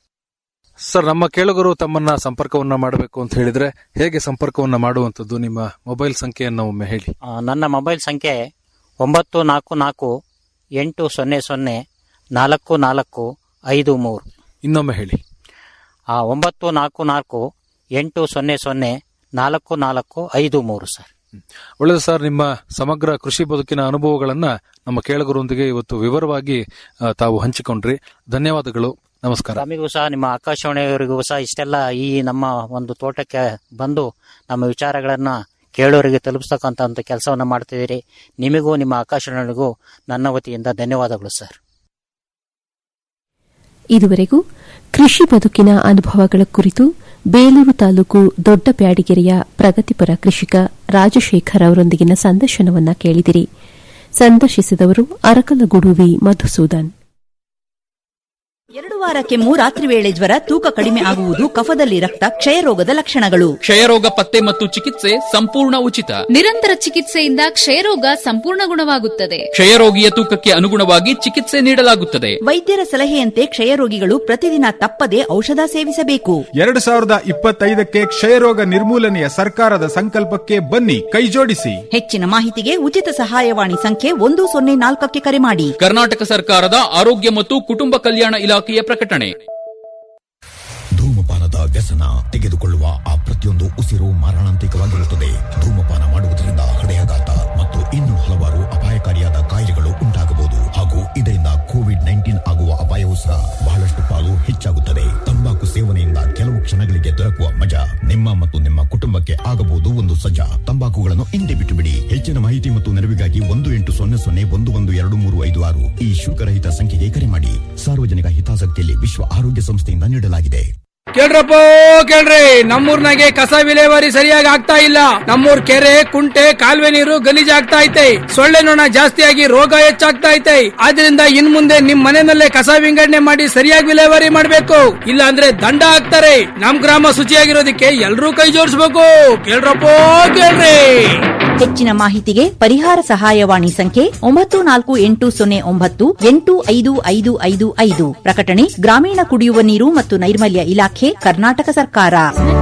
ಸರ್ ನಮ್ಮ ಕೇಳುಗರು ತಮ್ಮನ್ನ ಸಂಪರ್ಕವನ್ನ ಮಾಡಬೇಕು ಅಂತ ಹೇಳಿದ್ರೆ ಹೇಗೆ ಸಂಪರ್ಕವನ್ನ ಮಾಡುವಂತದ್ದು ನಿಮ್ಮ ಮೊಬೈಲ್ ಸಂಖ್ಯೆಯನ್ನು ಒಮ್ಮೆ ಹೇಳಿ ಆ, ನನ್ನ ಮೊಬೈಲ್ ಸಂಖ್ಯೆ ಒಂಬತ್ತು ನಾಲ್ಕು ನಾಲ್ಕು ಎಂಟು ಸೊನ್ನೆ ಸೊನ್ನೆ ನಾಲ್ಕು ನಾಲ್ಕು ಐದು ಮೂರು ಇನ್ನೊಮ್ಮೆ ಹೇಳಿ ಆ ಒಂಬತ್ತು ನಾಲ್ಕು ನಾಲ್ಕು ಎಂಟು ಸೊನ್ನೆ ಸೊನ್ನೆ ನಾಲ್ಕು ನಾಲ್ಕು ಐದು ಮೂರು ಸರ್ ಒಳ್ಳೆಯದು ಸರ್ ನಿಮ್ಮ ಸಮಗ್ರ ಕೃಷಿ ಬದುಕಿನ ಅನುಭವಗಳನ್ನ ನಮ್ಮ ಕೇಳುಗರೊಂದಿಗೆ ಇವತ್ತು ವಿವರವಾಗಿ ಆ, ತಾವು ಹಂಚಿಕೊಂಡ್ರಿ ಧನ್ಯವಾದಗಳು ನಮಸ್ಕಾರ ತಮಿಗೂ ಸಹ ನಿಮ್ಮ ಆಕಾಶವಾಣಿಯವರಿಗೂ ಸಹ ಇಷ್ಟೆಲ್ಲ ಈ ನಮ್ಮ ಒಂದು ತೋಟಕ್ಕೆ ಬಂದು ನಮ್ಮ ವಿಚಾರಗಳನ್ನ ಕೇಳೋರಿಗೆ ತಲುಪಿಸ್ತಕ್ಕಂಥ ಒಂದು ಕೆಲಸವನ್ನ ಮಾಡ್ತಿದ್ದೀರಿ ನಿಮಗೂ ನಿಮ್ಮ ಆಕಾಶವಾಣಿಗೂ ನನ್ನ ವತಿಯಿಂದ ಧನ್ಯವಾದಗಳು ಸರ್ ಇದುವರೆಗೂ ಕೃಷಿ ಬದುಕಿನ ಅನುಭವಗಳ ಕುರಿತು ಬೇಲೂರು ತಾಲೂಕು ದೊಡ್ಡ ಬ್ಯಾಡಿಗೆರೆಯ ಪ್ರಗತಿಪರ ಕೃಷಿಕ ರಾಜಶೇಖರ್ ಅವರೊಂದಿಗಿನ ಸಂದರ್ಶನವನ್ನ ಕೇಳಿದಿರಿ ಸಂದರ್ಶಿಸಿದವರು ಅರಕಲಗುಡುವಿ ಮಧುಸೂದನ್ ಎರಡು ವಾರ ಕೆಮ್ಮು ರಾತ್ರಿ ವೇಳೆ ಜ್ವರ ತೂಕ ಕಡಿಮೆ ಆಗುವುದು ಕಫದಲ್ಲಿ ರಕ್ತ ಕ್ಷಯರೋಗದ ಲಕ್ಷಣಗಳು ಕ್ಷಯರೋಗ ಪತ್ತೆ ಮತ್ತು ಚಿಕಿತ್ಸೆ ಸಂಪೂರ್ಣ ಉಚಿತ ನಿರಂತರ ಚಿಕಿತ್ಸೆಯಿಂದ ಕ್ಷಯರೋಗ ಸಂಪೂರ್ಣ ಗುಣವಾಗುತ್ತದೆ ಕ್ಷಯರೋಗಿಯ ತೂಕಕ್ಕೆ ಅನುಗುಣವಾಗಿ ಚಿಕಿತ್ಸೆ ನೀಡಲಾಗುತ್ತದೆ ವೈದ್ಯರ ಸಲಹೆಯಂತೆ ಕ್ಷಯರೋಗಿಗಳು ಪ್ರತಿದಿನ ತಪ್ಪದೆ ಔಷಧ ಸೇವಿಸಬೇಕು ಎರಡು ಸಾವಿರದ ಇಪ್ಪತ್ತೈದಕ್ಕೆ ಕ್ಷಯರೋಗ ನಿರ್ಮೂಲನೆಯ ಸರ್ಕಾರದ ಸಂಕಲ್ಪಕ್ಕೆ ಬನ್ನಿ ಕೈಜೋಡಿಸಿ ಹೆಚ್ಚಿನ ಮಾಹಿತಿಗೆ ಉಚಿತ ಸಹಾಯವಾಣಿ ಸಂಖ್ಯೆ ಒಂದು ಸೊನ್ನೆ ನಾಲ್ಕಕ್ಕೆ ಕರೆ ಮಾಡಿ ಕರ್ನಾಟಕ ಸರ್ಕಾರದ ಆರೋಗ್ಯ ಮತ್ತು ಕುಟುಂಬ ಕಲ್ಯಾಣ ಇಲಾಖೆಯ ಪ್ರಕಟಣೆ ಧೂಮಪಾನದ ವ್ಯಸನ ತೆಗೆದುಕೊಳ್ಳುವ ಆ ಪ್ರತಿಯೊಂದು ಉಸಿರು ಮಾರಣಾಂತಿಕವಾಗಿರುತ್ತದೆ ಧೂಮಪಾನ ಮಾಡುವುದರಿಂದ ಹೃದಯಾಘಾತ ಮತ್ತು ಇನ್ನೂ ಹಲವಾರು ಅಪಾಯಕಾರಿಯಾದ ಕಾಯಿಲೆಗಳು ಉಂಟಾಗಬಹುದು ಹಾಗೂ ಇದರಿಂದ ಕೋವಿಡ್ ನೈನ್ಟೀನ್ ಆಗುವ ಅಪಾಯವೂ ಸಹ ಬಹಳಷ್ಟು ಪಾಲು ಹೆಚ್ಚಾಗುತ್ತದೆ ತಂಬಾಕು ಸೇವನೆಯಿಂದ ಕೆಲವು ಕ್ಷಣಗಳಿಗೆ ದೊರಕುವ ಮಜಾ ನಿಮ್ಮ ಮತ್ತು ನಿಮ್ಮ ಕುಟುಂಬಕ್ಕೆ ಆಗಬಹುದು ಒಂದು ಸಜ್ಜಾ ತಂಬಾಕುಗಳನ್ನು ಹಿಂದೆ ಬಿಟ್ಟು ಬಿಡಿ ಹೆಚ್ಚಿನ ಮಾಹಿತಿ ಮತ್ತು ನೆರವಿಗಾಗಿ ಒಂದು ಎಂಟು ಸೊನ್ನೆ ಸೊನ್ನೆ ಒಂದು ಒಂದು ಎರಡು ಮೂರು ಐದು ಆರು ಈ ಶುಲ್ಕರಹಿತ ಸಂಖ್ಯೆಗೆ ಕರೆ ಮಾಡಿ ಸಾರ್ವಜನಿಕ ಹಿತಾಸಕ್ತಿಯಲ್ಲಿ ವಿಶ್ವ ಆರೋಗ್ಯ ಸಂಸ್ಥೆಯಿಂದ ನೀಡಲಾಗಿದೆ ಕೇಳ್ರಪ್ಪ ಕೇಳ್ರಿ ನಮ್ಮೂರ್ನಾಗೆ ಕಸ ವಿಲೇವಾರಿ ಸರಿಯಾಗಿ ಆಗ್ತಾ ಇಲ್ಲ ನಮ್ಮೂರ್ ಕೆರೆ ಕುಂಟೆ ಕಾಲುವೆ ನೀರು ಗಲೀಜಾಗ್ತಾ ಐತೆ ಸೊಳ್ಳೆ ನೊಣ ಜಾಸ್ತಿಯಾಗಿ ರೋಗ ಹೆಚ್ಚಾಗ್ತಾ ಐತೆ ಆದ್ರಿಂದ ಇನ್ ಮುಂದೆ ನಿಮ್ ಮನೆಯಲ್ಲೇ ಕಸ ವಿಂಗಡಣೆ ಮಾಡಿ ಸರಿಯಾಗಿ ವಿಲೇವಾರಿ ಮಾಡ್ಬೇಕು ಇಲ್ಲ ಅಂದ್ರೆ ದಂಡ ಹಾಕ್ತಾರೆ ನಮ್ ಗ್ರಾಮ ಶುಚಿಯಾಗಿರೋದಕ್ಕೆ ಎಲ್ರೂ ಕೈ ಜೋಡಿಸ್ಬೇಕು ಕೇಳ್ರಪ್ಪ ಕೇಳ್ರಿ ಹೆಚ್ಚಿನ ಮಾಹಿತಿಗೆ ಪರಿಹಾರ ಸಹಾಯವಾಣಿ ಸಂಖ್ಯೆ ಒಂಬತ್ತು ನಾಲ್ಕು ಎಂಟು ಸೊನ್ನೆ ಒಂಬತ್ತು ಎಂಟು ಐದು ಐದು ಐದು ಐದು ಪ್ರಕಟಣೆ ಗ್ರಾಮೀಣ ಕುಡಿಯುವ ನೀರು ಮತ್ತು ನೈರ್ಮಲ್ಯ ಇಲಾಖೆ ಕರ್ನಾಟಕ ಸರ್ಕಾರ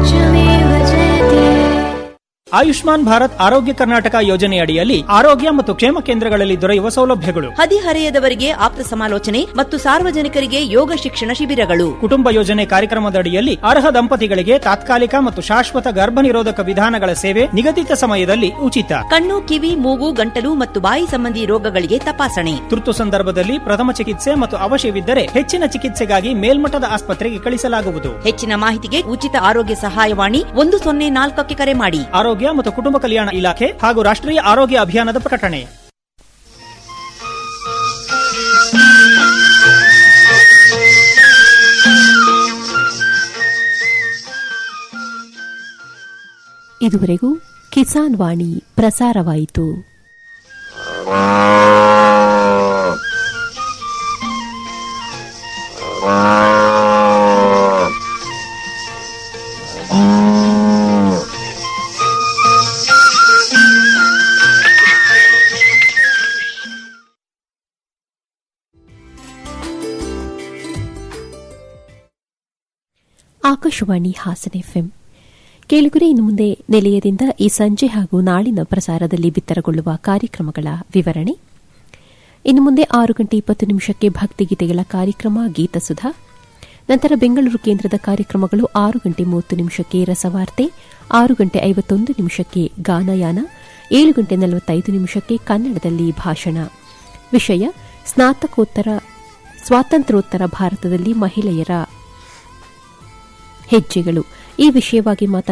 ಆಯುಷ್ಮಾನ್ ಭಾರತ್ ಆರೋಗ್ಯ ಕರ್ನಾಟಕ ಯೋಜನೆಯಡಿಯಲ್ಲಿ ಆರೋಗ್ಯ ಮತ್ತು ಕ್ಷೇಮ ಕೇಂದ್ರಗಳಲ್ಲಿ ದೊರೆಯುವ ಸೌಲಭ್ಯಗಳು ಹದಿಹರೆಯದವರಿಗೆ ಆಪ್ತ ಸಮಾಲೋಚನೆ ಮತ್ತು ಸಾರ್ವಜನಿಕರಿಗೆ ಯೋಗ ಶಿಕ್ಷಣ ಶಿಬಿರಗಳು ಕುಟುಂಬ ಯೋಜನೆ ಕಾರ್ಯಕ್ರಮದಡಿಯಲ್ಲಿ ಅರ್ಹ ದಂಪತಿಗಳಿಗೆ ತಾತ್ಕಾಲಿಕ ಮತ್ತು ಶಾಶ್ವತ ಗರ್ಭ ನಿರೋಧಕ ವಿಧಾನಗಳ ಸೇವೆ ನಿಗದಿತ ಸಮಯದಲ್ಲಿ ಉಚಿತ ಕಣ್ಣು ಕಿವಿ ಮೂಗು ಗಂಟಲು ಮತ್ತು ಬಾಯಿ ಸಂಬಂಧಿ ರೋಗಗಳಿಗೆ ತಪಾಸಣೆ ತುರ್ತು ಸಂದರ್ಭದಲ್ಲಿ ಪ್ರಥಮ ಚಿಕಿತ್ಸೆ ಮತ್ತು ಅವಶ್ಯವಿದ್ದರೆ ಹೆಚ್ಚಿನ ಚಿಕಿತ್ಸೆಗಾಗಿ ಮೇಲ್ಮಟ್ಟದ ಆಸ್ಪತ್ರೆಗೆ ಕಳಿಸಲಾಗುವುದು ಹೆಚ್ಚಿನ ಮಾಹಿತಿಗೆ ಉಚಿತ ಆರೋಗ್ಯ ಸಹಾಯವಾಣಿ ಒಂದು ಸೊನ್ನೆ ನಾಲ್ಕಕ್ಕೆ ಕರೆ ಮಾಡಿ ಆರೋಗ್ಯ ಮತ್ತು ಕುಟುಂಬ ಕಲ್ಯಾಣ ಇಲಾಖೆ ಹಾಗೂ ರಾಷ್ಟ್ರೀಯ ಆರೋಗ್ಯ ಅಭಿಯಾನದ ಪ್ರಕಟಣೆ ಇದುವರೆಗೂ ಕಿಸಾನ್ ವಾಣಿ ಪ್ರಸಾರವಾಯಿತು ಆಕಾಶವಾಣಿ ಹಾಸನ ಎಫ್ಎಂ ಕೇಳುಗರೆ ಇನ್ನು ಮುಂದೆ ನಿಲಯದಿಂದ ಈ ಸಂಜೆ ಹಾಗೂ ನಾಳಿನ ಪ್ರಸಾರದಲ್ಲಿ ಬಿತ್ತರಗೊಳ್ಳುವ ಕಾರ್ಯಕ್ರಮಗಳ ವಿವರಣೆ ಇನ್ನು ಮುಂದೆ ಆರು ಗಂಟೆ ಇಪ್ಪತ್ತು ನಿಮಿಷಕ್ಕೆ ಭಕ್ತಿಗೀತೆಗಳ ಕಾರ್ಯಕ್ರಮ ಗೀತಸುಧಾ ನಂತರ ಬೆಂಗಳೂರು ಕೇಂದ್ರದ ಕಾರ್ಯಕ್ರಮಗಳು ಆರು ಗಂಟೆ ಮೂವತ್ತು ನಿಮಿಷಕ್ಕೆ ರಸವಾರ್ತೆ ಆರು ಗಂಟೆ ಐವತ್ತೊಂದು ನಿಮಿಷಕ್ಕೆ ಗಾನಯಾನ ಏಳು ಗಂಟೆ ನಲವತ್ತೈದು ನಿಮಿಷಕ್ಕೆ ಕನ್ನಡದಲ್ಲಿ ಭಾಷಣ ವಿಷಯ ಸ್ನಾತಕೋತ್ತರ ಸ್ವಾತಂತ್ರ್ಯೋತ್ತರ ಭಾರತದಲ್ಲಿ ಮಹಿಳೆಯರ ಹೆಜ್ಜೆಗಳು ಈ ವಿಷಯವಾಗಿ ಮಾತನಾಡಿ